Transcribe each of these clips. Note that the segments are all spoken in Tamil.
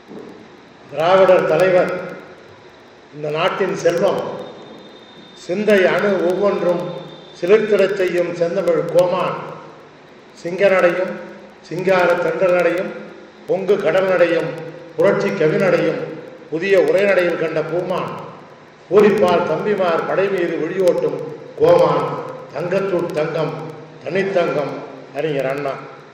திராவிடர் தலைவர் இந்த நாட்டின் செல்வம் சிந்தை அணு ஒவ்வொன்றும் சிலிர்த்திடச் செய்யும் செந்தமிழ் கோமான் சிங்கநடையும் சிங்கார தென்றலடையும் பொங்கு கடல்நடையும் புரட்சி கவிநடையும் புதிய உரைநடையில் கண்ட பூமான் பூரிப்பால் தம்பிமார் படை மீது விழியோட்டும் கோமான் தங்கத்தூட் தங்கம் தனித்தங்கம் அறிஞர் அண்ணா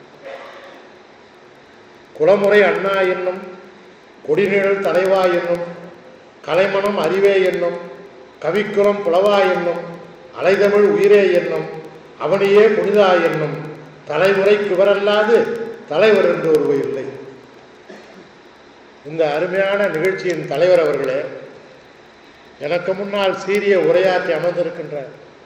குளமுறை அண்ணா என்னும் கொடிநிழல் தலைவா என்னும் கலைமணம் அறிவே என்னும் கவிக்குலம் புலவா என்னும் அலைதமிழ் உயிரே என்னும் அவனியே புனிதா என்னும் தலைமுறைக்கு இவரல்லாது தலைவர் என்று ஒருவர் இல்லை இந்த அருமையான நிகழ்ச்சியின் தலைவர் அவர்களே எனக்கு முன்னால் சீரிய உரையாற்றி அமர்ந்திருக்கின்ற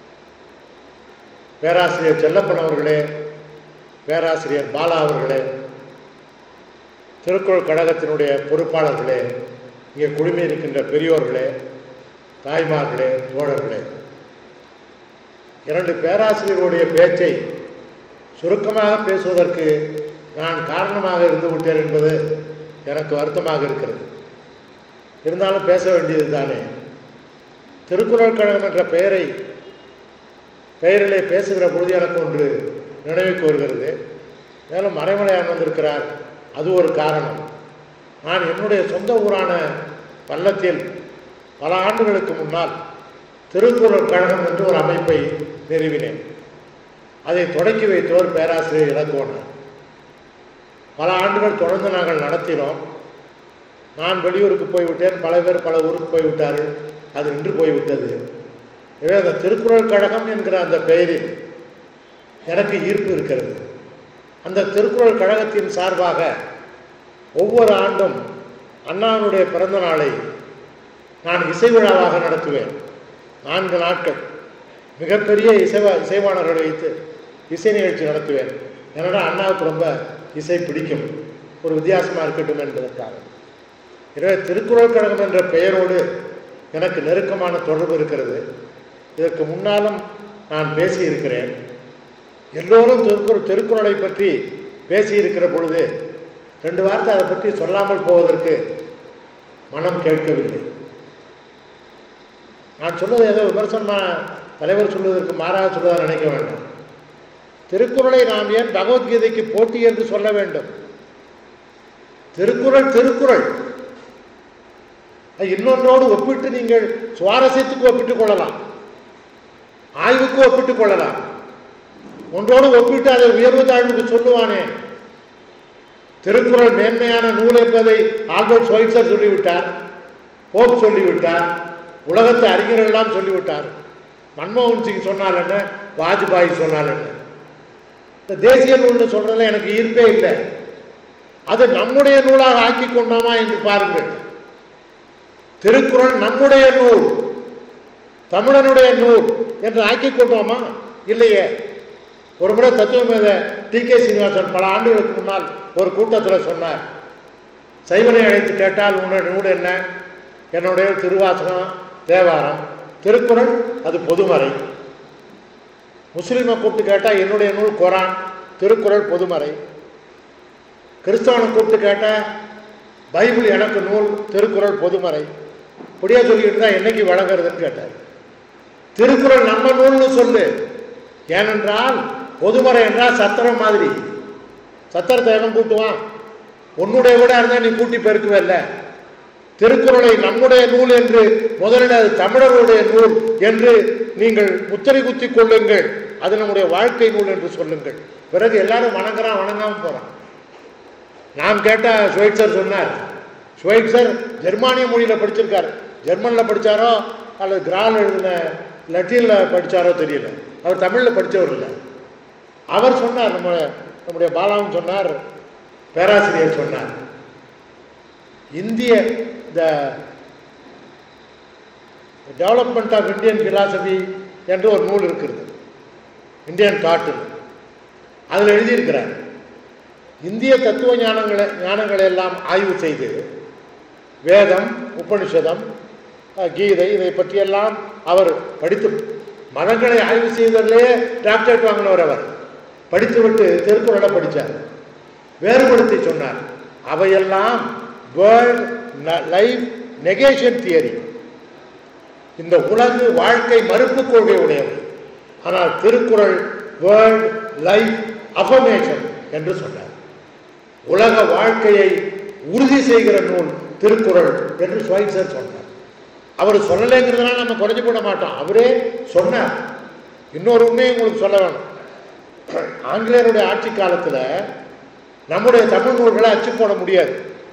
பேராசிரியர் செல்லப்பன் அவர்களே பேராசிரியர் பாலா அவர்களே திருக்குறள் கழகத்தினுடைய பொறுப்பாளர்களே இங்கே குழுமி இருக்கின்ற பெரியோர்களே தாய்மார்களே தோழர்களே இரண்டு பேராசிரியர்களுடைய பேச்சை சுருக்கமாக பேசுவதற்கு நான் காரணமாக இருந்து விட்டேன் என்பது எனக்கு வருத்தமாக இருக்கிறது இருந்தாலும் பேச வேண்டியது தானே திருக்குறள் கழகம் என்ற பெயரை பெயரிலே பேசுகிற பொழுது எனக்கு ஒன்று நினைவுக்கு வருகிறது மேலும் மறைமலையான் வந்திருக்கிறார் அது ஒரு காரணம் நான் என்னுடைய சொந்த ஊரான பள்ளத்தில் பல ஆண்டுகளுக்கு முன்னால் திருக்குறள் கழகம் என்று ஒரு அமைப்பை நிறுவினேன் அதை தொடக்கி வைத்தவர் பேராசிரியர் இலக்கோணர் பல ஆண்டுகள் தொடர்ந்து நாங்கள் நடத்தினோம் நான் வெளியூருக்கு போய்விட்டேன் பல பேர் பல ஊருக்கு போய்விட்டார்கள் அது நின்று போய்விட்டது எனவே அந்த திருக்குறள் கழகம் என்கிற அந்த பெயரில் எனக்கு ஈர்ப்பு இருக்கிறது அந்த திருக்குறள் கழகத்தின் சார்பாக ஒவ்வொரு ஆண்டும் அண்ணாவினுடைய பிறந்த நாளை நான் இசை விழாவாக நடத்துவேன் நான்கு நாட்கள் மிகப்பெரிய இசைவா இசைவாணர்களை வைத்து இசை நிகழ்ச்சி நடத்துவேன் என்னடா அண்ணாவுக்கு ரொம்ப இசை பிடிக்கும் ஒரு வித்தியாசமாக இருக்கட்டும் என்பதற்காக எனவே திருக்குறள் கழகம் என்ற பெயரோடு எனக்கு நெருக்கமான தொடர்பு இருக்கிறது இதற்கு முன்னாலும் நான் பேசியிருக்கிறேன் எல்லோரும் திருக்குறள் திருக்குறளை பற்றி பேசியிருக்கிற பொழுது ரெண்டு வார்த்தை அதை பற்றி சொல்லாமல் போவதற்கு மனம் கேட்கவில்லை நான் சொல்வது ஏதோ விமர்சனமாக தலைவர் சொல்வதற்கு மாறாக சொல்வதாக நினைக்க வேண்டாம் திருக்குறளை நாம் ஏன் பகவத்கீதைக்கு போட்டி என்று சொல்ல வேண்டும் திருக்குறள் திருக்குறள் அது இன்னொன்றோடு ஒப்பிட்டு நீங்கள் சுவாரஸ்யத்துக்கு ஒப்பிட்டுக் கொள்ளலாம் ஆய்வுக்கு ஒப்பிட்டுக் கொள்ளலாம் ஒன்றோடு ஒப்பிட்டு அதை உயர்வு தாழ்வுக்கு சொல்லுவானே திருக்குறள் மேன்மையான நூல் என்பதை ஆல்பர்ட் ஸ்வைட்சர் சொல்லிவிட்டார் போப் சொல்லிவிட்டார் உலகத்து அறிஞர்கள் எல்லாம் சொல்லிவிட்டார் மன்மோகன் சிங் சொன்னால் என்ன வாஜ்பாய் சொன்னால் என்ன இந்த தேசிய நூல்னு சொல்றதுல எனக்கு ஈர்ப்பே இல்லை அது நம்முடைய நூலாக ஆக்கி கொண்டோமா என்று பாருங்கள் திருக்குறள் நம்முடைய நூல் தமிழனுடைய நூல் என்று ஆக்கி கொண்டோமா இல்லையே ஒரு முறை தத்துவமேத டி கே சீனிவாசன் பல ஆண்டுகளுக்கு முன்னால் ஒரு கூட்டத்தில் சொன்னார் சைவனை அழைத்து கேட்டால் உன்னுடைய நூல் என்ன என்னுடைய திருவாசகம் தேவாரம் திருக்குறள் அது பொதுமறை முஸ்லீமை கூப்பிட்டு கேட்டால் என்னுடைய நூல் குரான் திருக்குறள் பொதுமறை கிறிஸ்தவனை கூப்பிட்டு கேட்டால் பைபிள் எனக்கு நூல் திருக்குறள் பொதுமறை இப்படியே சொல்லிட்டு தான் என்னைக்கு வழங்குறதுன்னு கேட்டார் திருக்குறள் நம்ம நூல்னு சொல்லு ஏனென்றால் பொதுமறை என்றால் சத்திரம் மாதிரி சத்திரத்தை எவன் கூட்டுவான் உன்னுடைய விட இருந்தால் நீ கூட்டி பெருக்குவல்ல திருக்குறளை நம்முடைய நூல் என்று முதலில் அது தமிழர்களுடைய நூல் என்று நீங்கள் முத்திரை குத்தி கொள்ளுங்கள் அது நம்முடைய வாழ்க்கை நூல் என்று சொல்லுங்கள் பிறகு எல்லாரும் வணங்குறான் வணங்காம போறான் நாம் கேட்ட ஸ்வைட்சர் சொன்னார் ஸ்வைட்சர் ஜெர்மானிய மொழியில் படிச்சிருக்காரு ஜெர்மனில் படித்தாரோ அல்லது கிரால் எழுதின லத்தீனில் படித்தாரோ தெரியல அவர் தமிழில் படித்தவர் இல்லை அவர் சொன்னார் நம்ம நம்முடைய பாலாவும் சொன்னார் பேராசிரியர் சொன்னார் இந்திய the development of Indian philosophy என்று ஒரு நூல் இருக்கிறது இந்தியன் தாட்டு அதில் எழுதியிருக்கிறார் இந்திய தத்துவ ஞானங்களை ஞானங்களை எல்லாம் ஆய்வு செய்து வேதம் உபனிஷதம் அஹ், கீதை இதை பற்றியெல்லாம் அவர் படித்து மதங்களை ஆய்வு செய்வதிலே டாக்டரேட் வாங்கினவர் அவர் படித்துவிட்டு திருக்குறளை படித்தார் வேறுபடுத்தி சொன்னார் அவையெல்லாம் வேர்ல்ட் லைஃப் நெகேஷன் தியரி இந்த உலகு வாழ்க்கை மறுப்பு கொள்கை உடையவை ஆனால் திருக்குறள் வேர்ல்ட் லைஃப் அஃபர்மேஷன் என்று சொன்னார் உலக வாழ்க்கையை உறுதி செய்கிற நூல் திருக்குறள் என்று ஸ்வைட்சர் சொன்னார் அவர் சொல்லலைங்கிறதுனால நம்ம குறைஞ்சு போட மாட்டோம் அவரே சொன்னார் இன்னொரு உண்மையை உங்களுக்கு சொல்ல வேணும் ஆங்கிலேயருடைய ஆட்சி காலத்தில் நம்முடைய தமிழ் நூல்களை அச்சு போட முடியாது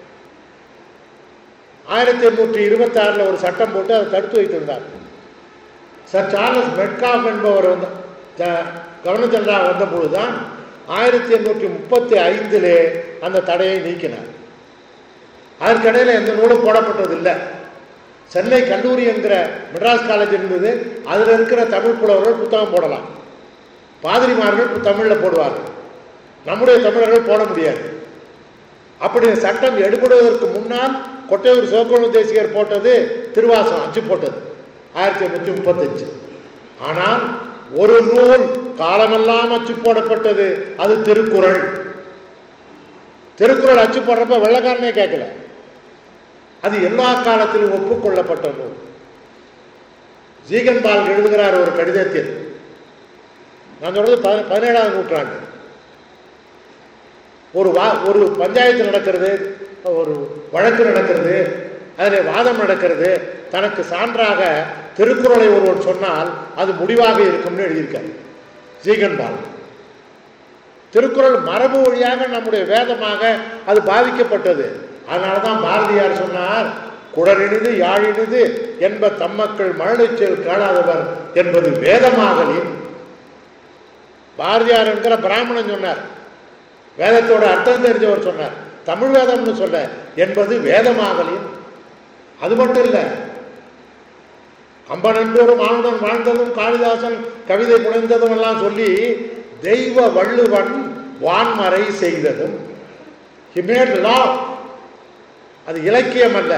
ஆயிரத்தி எண்ணூற்றி இருபத்தி ஆறில் ஒரு சட்டம் போட்டு அதை தடுத்து வைத்திருந்தார் சர் சார்லஸ் மெட்காஃப் என்பவர் வந்து ஜ- கவர்னர் ஜெனரல் வந்த பொழுதுதான் ஆயிரத்தி எண்ணூற்றி முப்பத்தி ஐந்திலே அந்த தடையை நீக்கினார் அதற்கிடையில் எந்த நூலும் போடப்பட்டதில்லை சென்னை கல்லூரி என்கிற மெட்ராஸ் காலேஜ் இருந்தது அதில் இருக்கிற தமிழ் புலவர்கள் புத்தகம் போடலாம் பாதிரிமார்கள் தமிழில் போடுவார்கள் நம்முடைய தமிழர்கள் போட முடியாது அப்படி சட்டம் எடுபடுவதற்கு முன்னால் கொட்டையூர் சிவக்கொழு தேசிகர் போட்டது திருவாசகம் அச்சு போட்டது ஆயிரத்தி எண்ணூற்றி முப்பத்தஞ்சு ஆனால் ஒரு நூல் காலமெல்லாம் அச்சு போடப்பட்டது அது திருக்குறள் திருக்குறள் அச்சு போடுறப்ப வெள்ளக்காரனே கேட்கல அது எல்லா காலத்திலும் ஒப்புக்கொள்ளப்பட்ட நூல் ஜீகன்பால் எழுதுகிறார் ஒரு கடிதத்தில் நான் சொல்றது பதி- பதினேழாம் நூற்றாண்டு ஒரு வா ஒரு பஞ்சாயத்து நடக்கிறது ஒரு வழக்கு நடக்கிறது அதில் வாதம் நடக்கிறது தனக்கு சான்றாக திருக்குறளை ஒருவன் சொன்னால் அது முடிவாக இருக்கும்னு எழுதியிருக்கார் ஜீகன்பால் திருக்குறள் மரபு வழியாக நம்முடைய வேதமாக அது பாவிக்கப்பட்டது அதனால தான் பாரதியார் சொன்னார் குடலினிது யாழினிது என்ப தம்மக்கள் மழலைச்சொல் கேளாதவர் என்பது வேதமாகலின் பாரதியார் என்கிற பிராமணன் சொன்னார் வேதத்தோட அர்த்தம் தெரிஞ்சவர் சொன்னார் தமிழ் வேதம்னு சொல்ல என்பது வேதமாகலின் அது மட்டும் இல்லை கம்பன் என்றொரு மானுடன் வாழ்ந்ததும் காளிதாசன் கவிதை புனைந்ததும் எல்லாம் சொல்லி தெய்வ வள்ளுவன் வான்மறை செய்ததும் he made law அது இலக்கியம் அல்ல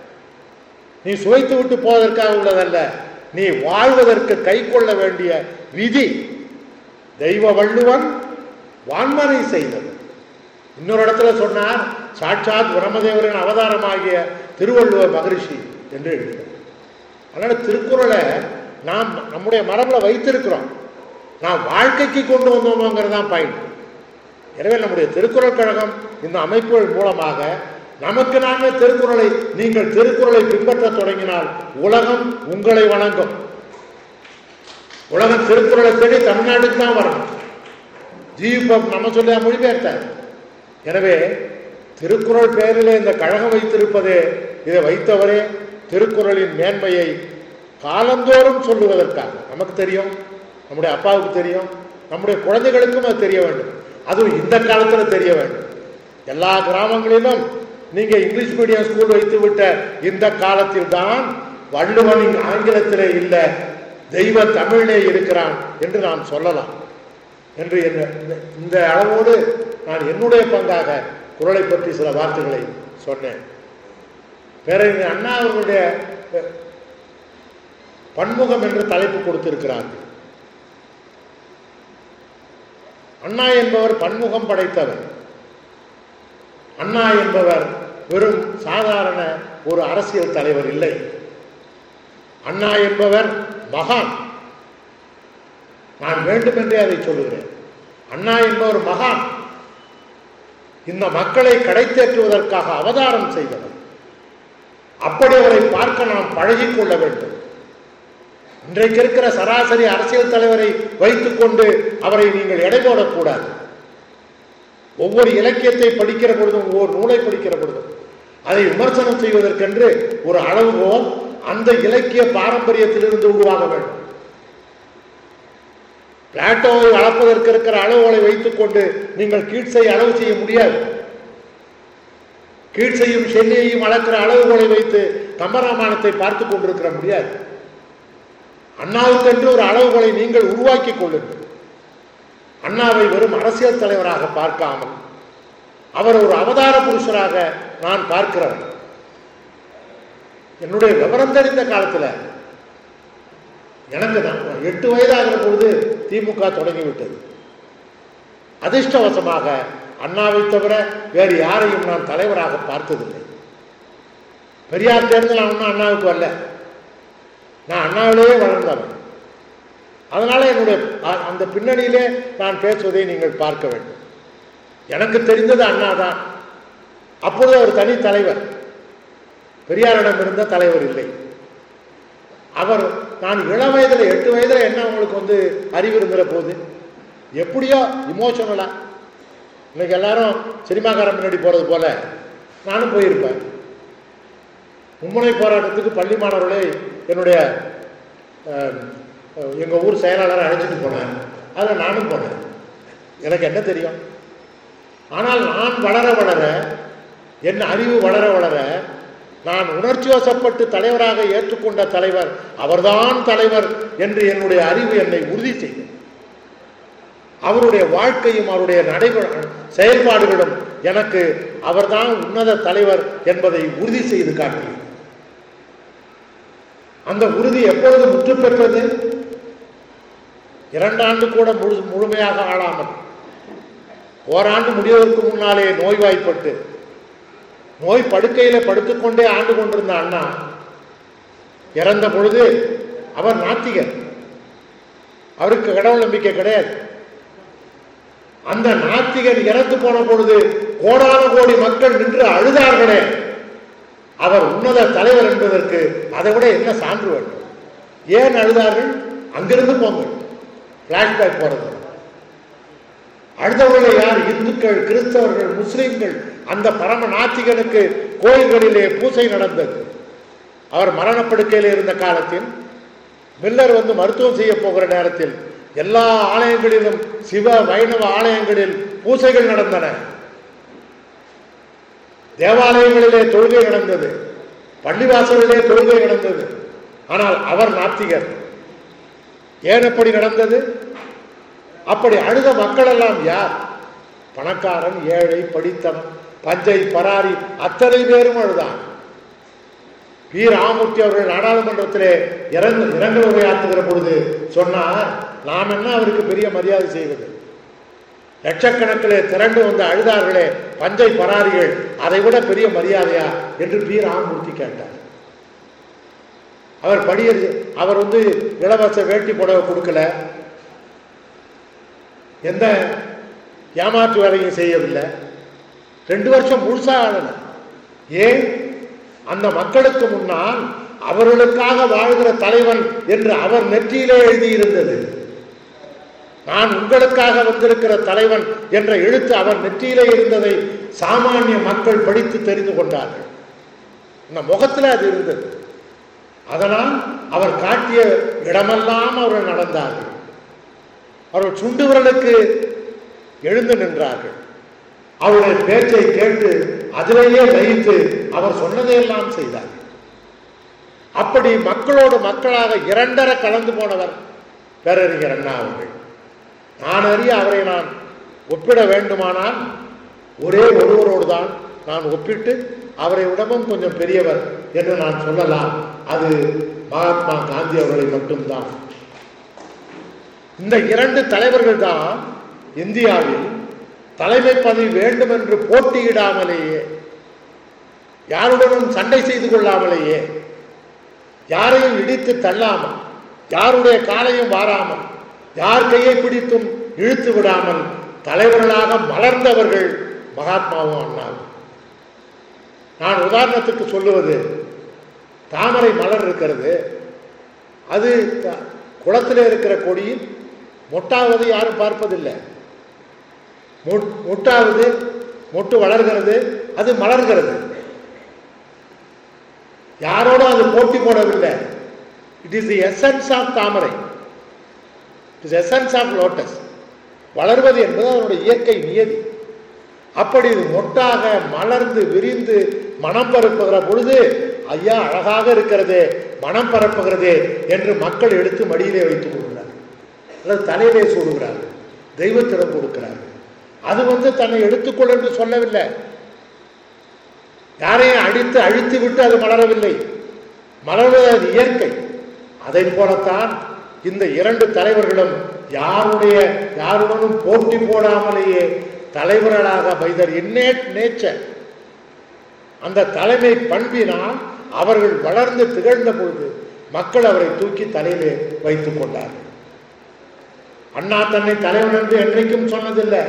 நீ சுவைத்து விட்டு போவதற்காக உள்ளதல்ல நீ வாழ்வதற்கு கை கொள்ள வேண்டிய விதி தெய்வ வள்ளுவன் வான்மறை செய்தது இன்னொரு இடத்துல சொன்னார் சாட்சாத் பிரம்மதேவரின் அவதாரமாகிய திருவள்ளுவர் மகரிஷி என்று எழுதினார் அதனால திருக்குறளை நாம் நம்முடைய மரபில் வைத்திருக்கிறோம் நாம் வாழ்க்கைக்கு கொண்டு வந்தோமோங்கிறது தான் பாயிண்ட் எனவே நம்முடைய திருக்குறள் கழகம் இந்த அமைப்புகள் மூலமாக நமக்கு நாமே திருக்குறளை நீங்கள் திருக்குறளை பின்பற்றத் தொடங்கினால் உலகம் உங்களை வணங்கும் உலகம் திருக்குறளை தேடி தமிழ்நாட்டுக்கு தான் வரணும் ஜியூபப் நம்ம சொல்ல மொழிபெயர்த்தார் எனவே திருக்குறள் பெயரிலே இந்த கழகம் வைத்திருப்பதே இதை வைத்தவரே திருக்குறளின் மேன்மையை காலந்தோறும் சொல்லுவதற்காக நமக்கு தெரியும் நம்முடைய அப்பாவுக்கு தெரியும் நம்முடைய குழந்தைகளுக்கும் அது தெரிய வேண்டும் அதுவும் இந்த காலத்தில் தெரிய வேண்டும் எல்லா கிராமங்களிலும் நீங்க இங்கிலீஷ் மீடியம் ஸ்கூல் வைத்து விட்ட இந்த காலத்தில் தான் வள்ளுவன் இங்கு ஆங்கிலத்திலே இல்லை தெய்வ தமிழிலே இருக்கிறான் என்று நாம் சொல்லலாம் என்று என்ன இந்த- இந்த அளவோடு நான் என்னுடைய பங்காக குரலை பற்றி சில வார்த்தைகளை சொன்னேன் பேரறிஞர் அண்ணா அவர்களுடைய அஹ், பன்முகம் என்று தலைப்பு கொடுத்திருக்கிறார்கள் அண்ணா என்பவர் பன்முகம் படைத்தவர் அண்ணா என்பவர் வெறும் சாதாரண ஒரு அரசியல் தலைவர் இல்லை அண்ணா என்பவர் மகான் நான் வேண்டுமென்றே அதை சொல்லுகிறேன் அண்ணா என்பவர் மகான் இந்த மக்களை கடைத்தேற்றுவதற்காக அவதாரம் செய்தவர் அப்படி அவரை பார்க்க நாம் பழகிக் கொள்ள வேண்டும் இன்றைக்கு இருக்கிற சராசரி அரசியல் தலைவரை வைத்துக்கொண்டு அவரை நீங்கள் எடை போடக்கூடாது ஒவ்வொரு இலக்கியத்தை படிக்கிற பொழுதும் ஒவ்வொரு நூலை படிக்கிற பொழுதும் அதை விமர்சனம் செய்வதற்கென்று ஒரு அளவுகோல் அந்த இலக்கிய பாரம்பரியத்திலிருந்து உருவாக வேண்டும் பிளாட்டோவை அளப்பதற்கு இருக்கிற அளவுகளை வைத்துக்கொண்டு நீங்கள் கீழ்சை அளவு செய்ய முடியாது கீழ்சையும் செல்லியையும் அளக்கிற அளவுகளை வைத்து கம்பராமாயணத்தை பார்த்து கொண்டிருக்கிற முடியாது அண்ணாவுக்கென்று ஒரு அளவுகளை நீங்கள் உருவாக்கி கொள்ளுங்கள் அண்ணாவை வெறும் அரசியல் தலைவராக பார்க்காமல் அவர் ஒரு அவதார புருஷராக நான் பார்க்கிறவன் என்னுடைய விவரம் தெரிந்த காலத்தில் எனக்கு தான் ஒரு எட்டு வயதாகிற பொழுது திமுக தொடங்கிவிட்டது அதிர்ஷ்டவசமாக அண்ணாவை தவிர வேறு யாரையும் நான் தலைவராக பார்த்ததில்லை பெரியார் தேர்ந்து நான் ஒன்றும் அண்ணாவுக்கு வரல நான் அண்ணாவிலேயே வளர்ந்தவன் அதனால என்னுடைய அ- அந்த பின்னணியிலே நான் பேசுவதை நீங்கள் பார்க்க வேண்டும் எனக்கு தெரிந்தது அண்ணா தான் அப்பொழுது அவர் தனி தலைவர் பெரியாரிடம் இருந்த தலைவர் இல்லை அவர் நான் இளம் வயதில் எட்டு வயதில் என்ன உங்களுக்கு வந்து அறிவு இருந்துற போது எப்படியோ இமோஷனலா இன்னைக்கு எல்லாரும் சினிமாக்காரன் முன்னாடி போறது போல நானும் போயிருப்பேன் மும்முனை போராட்டத்துக்கு பள்ளி மாணவர்களே என்னுடைய அஹ், அஹ், எங்க ஊர் செயலாளரை அழைச்சிட்டு போனேன் அதில் நானும் போனேன் எனக்கு என்ன தெரியும் ஆனால் நான் வளர வளர என் அறிவு வளர வளர நான் உணர்ச்சி வசப்பட்டு தலைவராக ஏற்றுக்கொண்ட தலைவர் அவர்தான் தலைவர் என்று என்னுடைய அறிவு என்னை உறுதி செய்தது அவருடைய வாழ்க்கையும் அவருடைய நடைபெற செயல்பாடுகளும் எனக்கு அவர்தான் உன்னத தலைவர் என்பதை உறுதி செய்து காட்டியது அந்த உறுதி எப்பொழுது முற்று பெற்றது இரண்டாண்டு கூட முழு முழுமையாக ஆளாமல் ஓராண்டு முடிவதற்கு முன்னாலே நோய்வாய்ப்பட்டு நோய் படுக்கையில படுத்துக்கொண்டே ஆண்டு கொண்டிருந்த அண்ணா இறந்த பொழுது அவர் நாத்திகர் அவருக்கு கடவுள் நம்பிக்கை கிடையாது அந்த நாத்திகர் இறந்து போன பொழுது கோடான கோடி மக்கள் நின்று அழுதார்களே அவர் உன்னத தலைவர் என்பதற்கு அதை விட என்ன சான்று வேண்டும் ஏன் அழுதார்கள் அங்கிருந்து போங்க பிளாஷ்பேக் போறது அழுதவர்கள் யார் இந்துக்கள் கிறிஸ்தவர்கள் முஸ்லிம்கள் அந்த பரம நாத்திகனுக்கு கோயில்களிலே பூசை நடந்தது அவர் மரணப்படுக்கையில் இருந்த காலத்தில் மில்லர் வந்து மருத்துவம் செய்ய போகிற நேரத்தில் எல்லா ஆலயங்களிலும் சிவ வைணவ ஆலயங்களில் பூசைகள் நடந்தன தேவாலயங்களிலே தொழுகை நடந்தது பள்ளிவாசலிலே தொழுகை நடந்தது ஆனால் அவர் நாத்திகர் ஏன் அப்படி நடந்தது அப்படி அழுத மக்கள் எல்லாம் யார் பணக்காரன் ஏழை படித்தவன் பஞ்சை பராரி அத்தனை பேரும் அழுதான் பி ராமமூர்த்தி அவர்கள் நாடாளுமன்றத்திலே இறந்து இரங்கல் உரையாற்றுகிற பொழுது சொன்னார் நாம் என்ன அவருக்கு பெரிய மரியாதை செய்வது லட்சக்கணக்கிலே திரண்டு வந்து அழுதார்களே பஞ்சை பராரிகள் அதை விட பெரிய மரியாதையா என்று பி ராமமூர்த்தி கேட்டார் அவர் படியர் அவர் வந்து இலவச வேட்டி புடவை கொடுக்கல எந்த ஏமாற்று வேலையும் செய்யவில்லை ரெண்டு வருஷம் முழுசா ஆளல ஏன் அந்த மக்களுக்கு முன்னால் அவர்களுக்காக வாழ்கிற தலைவன் என்று அவர் நெற்றியிலே எழுதியிருந்தது நான் உங்களுக்காக வந்திருக்கிற தலைவன் என்ற எழுத்து அவர் நெற்றியிலே இருந்ததை சாமானிய மக்கள் படித்து தெரிந்து கொண்டார்கள் இந்த முகத்தில் அது இருந்தது அதனால் அவர் காட்டிய இடமெல்லாம் அவர்கள் நடந்தார்கள் அவர்கள் சுண்டு விரலுக்கு எழுந்து நின்றார்கள் அவருடைய பேச்சை கேட்டு அதிலேயே லயித்து அவர் சொன்னதையெல்லாம் செய்தார் அப்படி மக்களோடு மக்களாக இரண்டர கலந்து போனவர் பேரறிஞர் அண்ணா அவர்கள் நான் அறிய அவரை நான் ஒப்பிட வேண்டுமானால் ஒரே ஒருவரோடு தான் நான் ஒப்பிட்டு அவரை விடவும் கொஞ்சம் பெரியவர் என்று நான் சொல்லலாம் அது மகாத்மா காந்தி அவர்களை மட்டும்தான் இந்த இரண்டு தலைவர்கள் தான் இந்தியாவில் தலைமை பதவி வேண்டும் என்று போட்டியிடாமலேயே யாருடனும் சண்டை செய்து கொள்ளாமலேயே யாரையும் இடித்து தள்ளாமல் யாருடைய காலையும் வாராமல் யார் கையை பிடித்தும் இழுத்து விடாமல் தலைவர்களாக மலர்ந்தவர்கள் மகாத்மாவும் அண்ணாவும் நான் உதாரணத்துக்கு சொல்லுவது தாமரை மலர் இருக்கிறது அது த- குளத்திலே இருக்கிற கொடியில் மொட்டாவது யாரும் பார்ப்பதில்லை மொட்- மொட்டாவது மொட்டு வளர்கிறது அது மலர்கிறது யாரோடும் அது போட்டி போடவில்லை it is the essence of தாமரை it is essence of lotus வளர்வது என்பது அதனுடைய இயற்கை நியதி அப்படி இது மொட்டாக மலர்ந்து விரிந்து மனம் பரப்புகிற பொழுது ஐயா அழகாக இருக்கிறதே மனம் பரப்புகிறதே என்று மக்கள் எடுத்து மடியிலே வைத்துக் கொள்கிறார்கள் அல்லது தலையிலே சூடுகிறார்கள் தெய்வத்திடம் கொடுக்கிறார்கள் அது வந்து தன்னை எடுத்துக்கொள் என்று சொல்லவில்லை யாரையும் அடித்து அழித்து விட்டு அது மலரவில்லை மலர்வது அது இயற்கை அதை போலத்தான் இந்த இரண்டு தலைவர்களும் யாருடைய யாருடனும் போட்டி போடாமலேயே தலைவர்களாக பைதர் இன்னேட் நேச்சர் அந்த தலைமை பண்பினால் அவர்கள் வளர்ந்து திகழ்ந்த பொழுது மக்கள் அவரை தூக்கி தலையிலே வைத்துக் கொண்டார்கள் அண்ணா தன்னை தலைவன் என்று என்றைக்கும் சொன்னதில்லை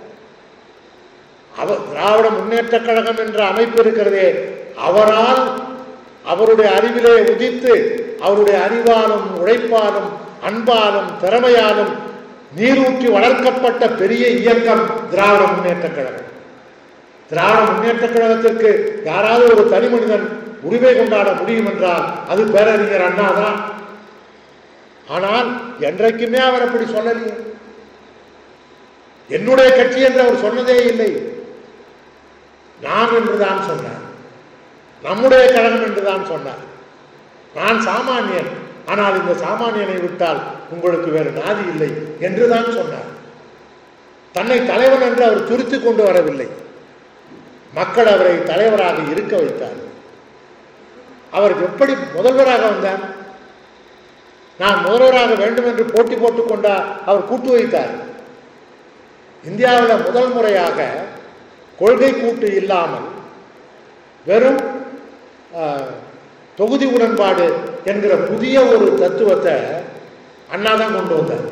அவர் திராவிட முன்னேற்ற கழகம் என்ற அமைப்பு இருக்கிறதே அவரால் அவருடைய அறிவிலே உதித்து அவருடைய அறிவாலும் உழைப்பாலும் அன்பாலும் திறமையாலும் நீரூற்றி வளர்க்கப்பட்ட பெரிய இயக்கம் திராவிட முன்னேற்ற கழகம் திராவிட முன்னேற்ற கழகத்திற்கு யாராவது ஒரு தனி மனிதன் உரிமை கொண்டாட முடியும் என்றால் அது பேரறிஞர் அண்ணா தான் ஆனால் என்றைக்குமே அவர் அப்படி சொல்லலையே என்னுடைய கட்சி என்று அவர் சொன்னதே இல்லை நாம் என்றுதான் சொன்னார் நம்முடைய கழகம் என்றுதான் சொன்னார் நான் சாமானியன் ஆனால் இந்த சாமானியனை விட்டால் உங்களுக்கு வேறு நாதி இல்லை என்றுதான் சொன்னார் தன்னை தலைவன் என்று அவர் துரித்து கொண்டு வரவில்லை மக்கள் அவரை தலைவராக இருக்க வைத்தார் அவர் எப்படி முதல்வராக வந்தார் நான் முதல்வராக வேண்டும் என்று போட்டி போட்டுக் கொண்டார் அவர் கூட்டு வைத்தார் இந்தியாவில் முதல் முறையாக கொள்கை கூட்டு இல்லாமல் வெறும் ஆஹ், தொகுதி உடன்பாடு என்கிற புதிய ஒரு தத்துவத்தை அண்ணா தான் கொண்டு வந்தார்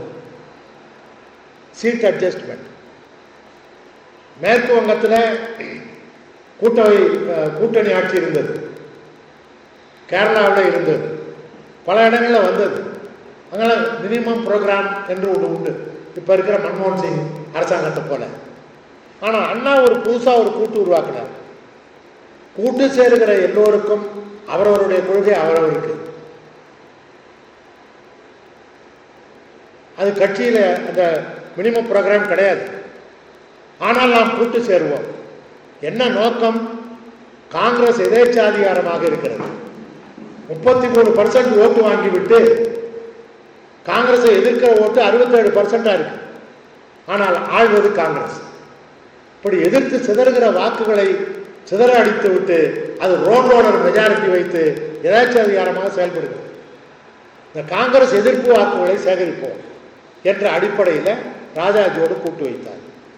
சீட் அட்ஜஸ்ட்மெண்ட் மேற்கு வங்கத்தில் கூட்டவை ஆஹ், கூட்டணி ஆட்சி இருந்தது கேரளாவில் இருந்தது பல இடங்களில் வந்தது அதனால் மினிமம் ப்ரோக்ராம் என்று ஒன்று உண்டு இப்போ இருக்கிற மன்மோகன் சிங் அரசாங்கத்தை போல ஆனால் அண்ணா ஒரு புதுசாக ஒரு கூட்டு உருவாக்கினார் கூட்டு சேருகிற எல்லோருக்கும் அவரவருடைய கொள்கை அவரவருக்கு அது கட்சியில் அந்த மினிமம் ப்ரோக்ராம் கிடையாது ஆனால் நாம் கூட்டு சேருவோம் என்ன நோக்கம் காங்கிரஸ் எதேச்சாதிகாரமாக இருக்கிறது முப்பத்தி மூணு பர்சன்ட் ஓட்டு வாங்கிவிட்டு காங்கிரஸை எதிர்க்கிற ஓட்டு அறுபத்தேழு பர்சன்டா இருக்கு ஆனால் ஆள்வது காங்கிரஸ் இப்படி எதிர்த்து சிதறுகிற வாக்குகளை சிதற அடித்து விட்டு அது ரோட் ரோடர் மெஜாரிட்டி வைத்து எதாச்சாதிகாரமாக செயல்படுகிறது இந்த காங்கிரஸ் எதிர்ப்பு வாக்குகளை சேகரிப்போம் என்ற அடிப்படையில் ராஜாஜியோடு கூட்டு வைத்தார்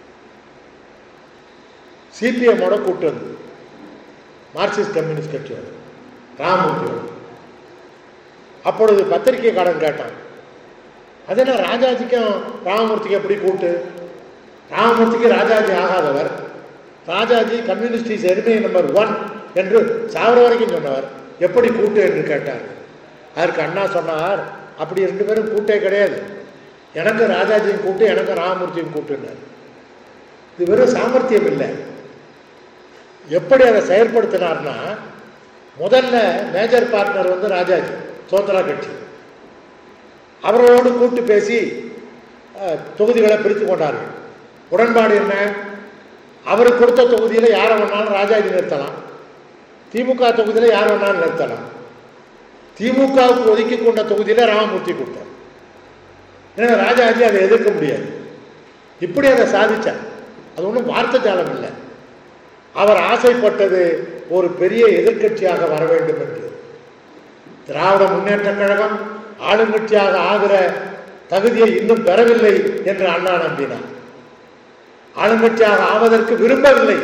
சிபிஎம்மோட கூட்டு வந்தது மார்க்சிஸ்ட் கம்யூனிஸ்ட் கட்சியோடு ராமமூர்த்தியோடு அப்பொழுது பத்திரிகைக்காரன் கேட்டான் அது என்ன ராஜாஜிக்கும் ராமமூர்த்திக்கும் எப்படி கூட்டு ராமமூர்த்திக்கு ராஜாஜி ஆகாதவர் ராஜாஜி கம்யூனிஸ்ட் இஸ் எருமை நம்பர் ஒன் என்று சாவர வரைக்கும் சொன்னவர் எப்படி கூட்டு என்று கேட்டார் அதற்கு அண்ணா சொன்னார் அப்படி ரெண்டு பேரும் கூட்டே கிடையாது எனக்கு ராஜாஜியும் கூட்டு எனக்கு ராமமூர்த்தியும் கூட்டுன்னார் இது வெறும் சாமர்த்தியம் இல்லை எப்படி அதை செயற்படுத்தினார்னா முதல்ல மேஜர் பார்ட்னர் வந்து ராஜாஜி சுதந்திரா கட்சி அவர்களோடு கூட்டு பேசி அஹ், தொகுதிகளை பிரித்து கொண்டார்கள் உடன்பாடு என்ன அவர் கொடுத்த தொகுதியில் யாரை வேணாலும் ராஜாஜி நிறுத்தலாம் திமுக தொகுதியில் யார் வேணாலும் நிறுத்தலாம் திமுகவுக்கு ஒதுக்கி கொண்ட தொகுதியில் ராமமூர்த்தி கொடுத்தார் எனவே ராஜாஜி அதை எதிர்க்க முடியாது இப்படி அதை சாதிச்சார் அது ஒன்றும் வார்த்தை ஜாலம் இல்லை அவர் ஆசைப்பட்டது ஒரு பெரிய எதிர்க்கட்சியாக வர வேண்டும் என்று திராவிட முன்னேற்ற கழகம் ஆளுங்கட்சியாக ஆகிற தகுதியை இன்னும் பெறவில்லை என்று அண்ணா நம்பினார் ஆளுங்கட்சியாக ஆவதற்கு விரும்பவில்லை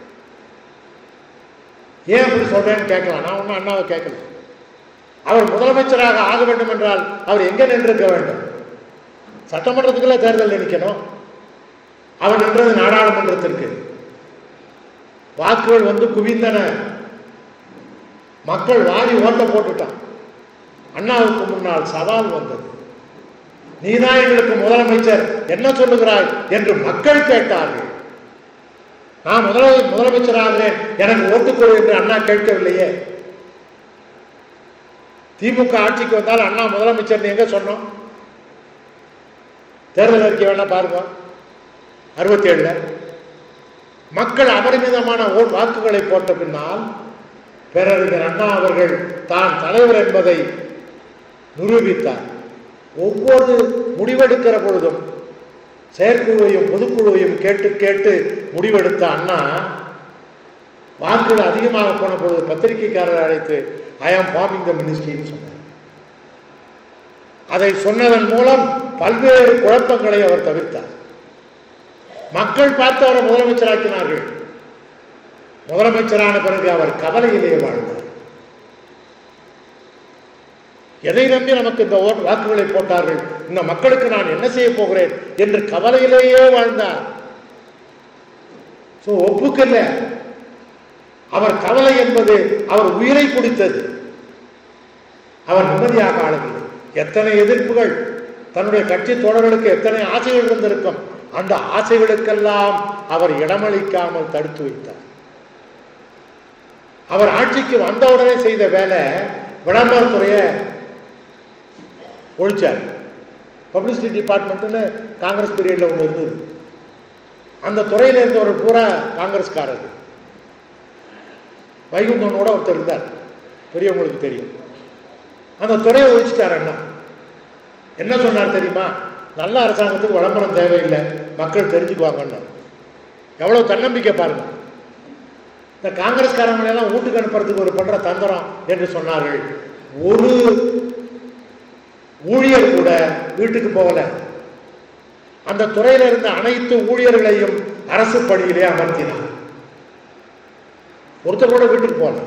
ஏன் அப்படி சொல்றேன்னு கேட்கலாம் நான் ஒன்றும் அண்ணாவை கேட்கல அவர் முதலமைச்சராக ஆக வேண்டும் என்றால் அவர் எங்கே நின்றிருக்க வேண்டும் சட்டமன்றத்துக்குள்ள தேர்தல் நிற்கணும் அவர் நின்றது நாடாளுமன்றத்திற்கு வாக்குகள் வந்து குவிந்தன மக்கள் வாரி ஓட்ட போட்டுட்டான் அண்ணாவுக்கு முன்னால் சவால் வந்தது நீதான் எங்களுக்கு முதலமைச்சர் என்ன சொல்லுகிறாய் என்று மக்கள் கேட்டார்கள் நான் முதல முதலமைச்சராகிறேன் எனக்கு ஓட்டுக்கொடு என்று அண்ணா கேட்கவில்லையே திமுக ஆட்சிக்கு வந்தால் அண்ணா முதலமைச்சர் எங்க சொன்னோம் தேர்தல் அறிக்கை வேணா பாருங்க அறுபத்தி ஏழுல மக்கள் அபரிமிதமான ஓ- வாக்குகளை போட்ட பின்னால் பேரறிஞர் அண்ணா அவர்கள் தான் தலைவர் என்பதை நிரூபித்தார் ஒவ்வொரு முடிவெடுக்கிற பொழுதும் செயற்குழுவையும் பொதுக்குழுவையும் கேட்டு கேட்டு முடிவெடுத்த அண்ணா வாக்குகள் அதிகமாக போன பொழுது பத்திரிகைக்காரரை அழைத்து ஐ ஆம் ஃபார்மிங் த மினிஸ்ட்ரின்னு சொன்னார் அதை சொன்னதன் மூலம் பல்வேறு குழப்பங்களை அவர் தவிர்த்தார் மக்கள் பார்த்து அவரை முதலமைச்சராக்கினார்கள் முதலமைச்சரான பிறகு அவர் கவலையிலே வாழ்ந்தார் எதை நம்பி நமக்கு இந்த ஓட் வாக்குகளை போட்டார்கள் இந்த மக்களுக்கு நான் என்ன செய்ய போகிறேன் என்று கவலையிலேயே வாழ்ந்தார் சோ ஒப்புக்கல்ல அவர் கவலை என்பது அவர் உயிரை குடித்தது அவர் நிம்மதியாக ஆளவில்லை எத்தனை எதிர்ப்புகள் தன்னுடைய கட்சி தோழர்களுக்கு எத்தனை ஆசைகள் இருந்திருக்கும் அந்த ஆசைகளுக்கெல்லாம் அவர் இடமளிக்காமல் தடுத்து வைத்தார் அவர் ஆட்சிக்கு வந்தவுடனே செய்த வேலை விளம்பரத்துறையை ஒழிச்சார் பப்ளிசிட்டி டிபார்ட்மெண்ட்னு காங்கிரஸ் பீரியட்ல ஒன்று இருந்தது அந்த துறையில இருந்தவர் பூரா காங்கிரஸ்காரர் வைகுந்தனோட ஒருத்தர் இருந்தார் பெரியவங்களுக்கு தெரியும் அந்த துறையை ஒழிச்சிட்டார் அண்ணா என்ன சொன்னார் தெரியுமா நல்ல அரசாங்கத்துக்கு விளம்பரம் தேவையில்லை மக்கள் தெரிஞ்சுக்குவாங்கன்னு எவ்வளவு தன்னம்பிக்கை பாருங்க இந்த காங்கிரஸ்காரங்களை எல்லாம் வீட்டுக்கு அனுப்புறதுக்கு ஒரு பண்ற தந்திரம் என்று சொன்னார்கள் ஒரு ஊழியர் கூட வீட்டுக்கு போகல அந்த துறையில இருந்த அனைத்து ஊழியர்களையும் அரசு பணியிலே அமர்த்தினார் ஒருத்தர் கூட வீட்டுக்கு போகல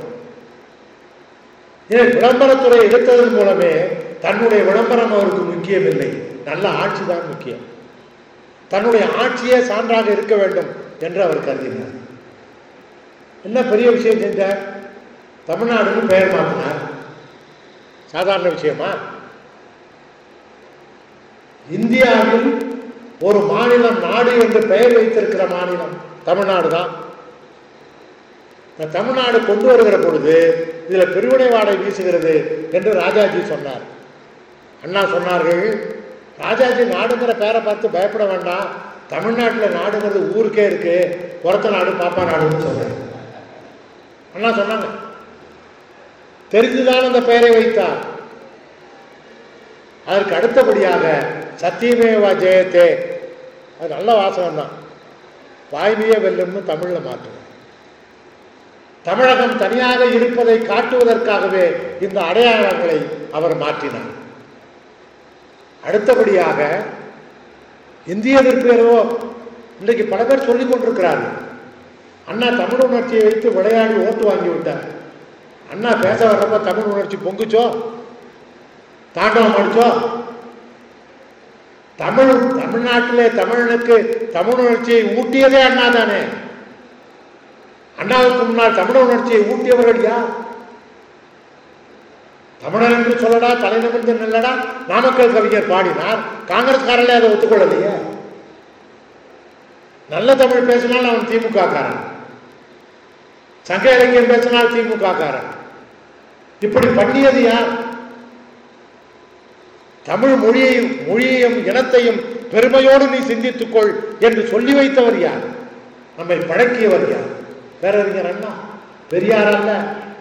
ஏன் விளம்பரத்துறை எடுத்ததன் மூலமே தன்னுடைய விளம்பரம் அவருக்கு முக்கியம் இல்லை நல்ல ஆட்சி தான் முக்கியம் தன்னுடைய ஆட்சியே சான்றாக இருக்க வேண்டும் என்று அவர் கருதினார் என்ன பெரிய விஷயம் செஞ்சார் தமிழ்நாடுன்னு பெயர் மாற்றினார் சாதாரண விஷயமா இந்தியாவில் ஒரு மாநிலம் நாடு என்று பெயர் வைத்திருக்கிற மாநிலம் தமிழ்நாடு தான் இந்த தமிழ்நாடு கொண்டு வருகிற பொழுது இதுல பெருவினை வாடை வீசுகிறது என்று ராஜாஜி சொன்னார் அண்ணா சொன்னார்கள் ராஜாஜி நாடுங்கிற பேரை பார்த்து பயப்பட வேண்டாம் தமிழ்நாட்டில் நாடுங்கிறது ஊருக்கே இருக்கு புறத்த நாடு பாப்பா நாடுன்னு சொல்றேன் அண்ணா சொன்னாங்க தெரிந்துதான் அந்த பெயரை வைத்தார் அதற்கு அடுத்தபடியாக சத்தியமேவா ஜெயத்தே அது நல்ல வாசகம் தான் வாய்மையே வெல்லும்னு தமிழ்ல மாற்றணும் தமிழகம் தனியாக இருப்பதை காட்டுவதற்காகவே இந்த அடையாளங்களை அவர் மாற்றினார் அடுத்தபடியாக இந்திய எதிர்ப்பு இன்றைக்கு பல பேர் சொல்லிக் கொண்டிருக்கிறார்கள் அண்ணா தமிழ் உணர்ச்சியை வைத்து விளையாடி ஓட்டு வாங்கி விட்டார் அண்ணா பேச வர்றப்ப தமிழ் உணர்ச்சி பொங்குச்சோ தாண்டவம் அடிச்சோ தமிழ் தமிழ்நாட்டிலே தமிழனுக்கு தமிழ் உணர்ச்சியை ஊட்டியதே அண்ணா தானே அண்ணாவுக்கு முன்னால் தமிழ் உணர்ச்சியை ஊட்டியவர்கள் யார் தமிழர் என்று சொல்லடா தலைநிமிர்ந்து நில்லடா நாமக்கல் கவிஞர் பாடினார் காங்கிரஸ்காரர்களே அதை ஒத்துக்கொள்ளலையே நல்ல தமிழ் பேசினால் அவன் திமுக காரன் சங்க இலக்கியம் பேசினால் திமுக காரன் இப்படி பண்ணியது யார் தமிழ் மொழியையும் மொழியையும் இனத்தையும் பெருமையோடு நீ சிந்தித்துக்கொள் என்று சொல்லி வைத்தவர் யார் நம்மை பழக்கியவர் யார் பேரறிஞர் அண்ணா பெரியார் அல்ல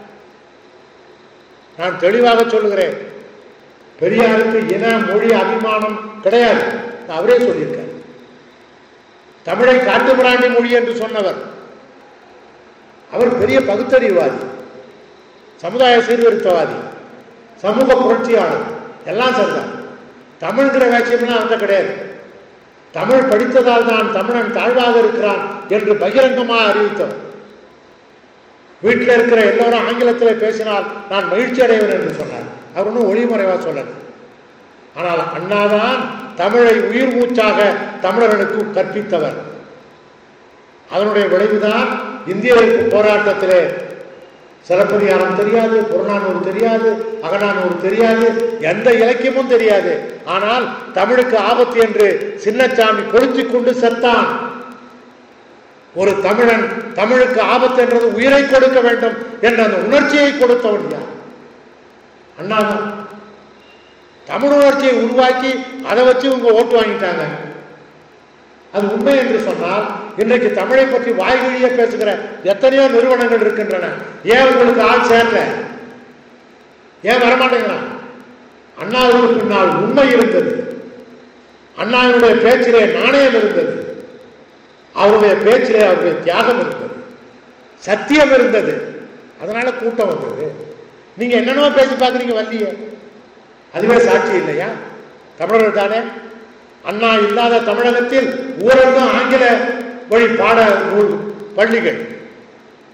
நான் தெளிவாக சொல்லுகிறேன் பெரியாருக்கு இன மொழி அபிமானம் கிடையாது அவரே சொல்லியிருக்கார் தமிழை காட்டுமிராண்டி மொழி என்று சொன்னவர் அவர் பெரிய பகுத்தறிவாதி சமுதாய சீர்திருத்தவாதி சமூக புரட்சியாளர் எல்லாம் சரிதான் தமிழ்ங்கிற வேட்சியம்லாம் அவர்கிட்ட கிடையாது தமிழ் படித்ததால் தான் தமிழன் தாழ்வாக இருக்கிறான் என்று பகிரங்கமாக அறிவித்தவர் வீட்டில் இருக்கிற எல்லோரும் ஆங்கிலத்தில் பேசினால் நான் மகிழ்ச்சி அடைவேன் என்று சொன்னார் அவர் ஒன்றும் ஒளிமறைவா சொல்லல ஆனால் அண்ணாதான் தமிழை உயிர் மூச்சாக தமிழர்களுக்கு கற்பித்தவர் அதனுடைய விளைவுதான் இந்திய எதிர்ப்பு போராட்டத்திலே சிலப்பதிகாரம் தெரியாது புறநானூறு தெரியாது அகநானூறு தெரியாது எந்த இலக்கியமும் தெரியாது ஆனால் தமிழுக்கு ஆபத்து என்று சின்னச்சாமி கொளுத்தி கொண்டு செத்தான் ஒரு தமிழன் தமிழுக்கு ஆபத்து என்றது உயிரை கொடுக்க வேண்டும் என்ற அந்த உணர்ச்சியை கொடுத்தவன் யார் அண்ணாதான் தமிழ் உணர்ச்சியை உருவாக்கி அதை வச்சு இவங்க ஓட்டு வாங்கிட்டாங்க அது உண்மை என்று சொன்னால் இன்றைக்கு தமிழை பற்றி வாய்வழிய பேசுகிற எத்தனையோ நிறுவனங்கள் இருக்கின்றன ஏன் உங்களுக்கு ஆள் சேரல ஏன் வரமாட்டேங்கிறான் அண்ணாவுக்கு பின்னால் உண்மை இருந்தது அண்ணாவினுடைய பேச்சிலே நாணயம் இருந்தது அவருடைய பேச்சிலே அவருடைய தியாகம் இருந்தது சத்தியம் இருந்தது அதனால கூட்டம் வந்தது நீங்க என்னென்னமோ பேசி பார்க்குறீங்க வள்ளிய அதுவே சாட்சி இல்லையா தமிழர்கள் தானே அண்ணா இல்லாத தமிழகத்தில் ஊரெல்லாம் ஆங்கில வழி பாட நூல் பள்ளிகள்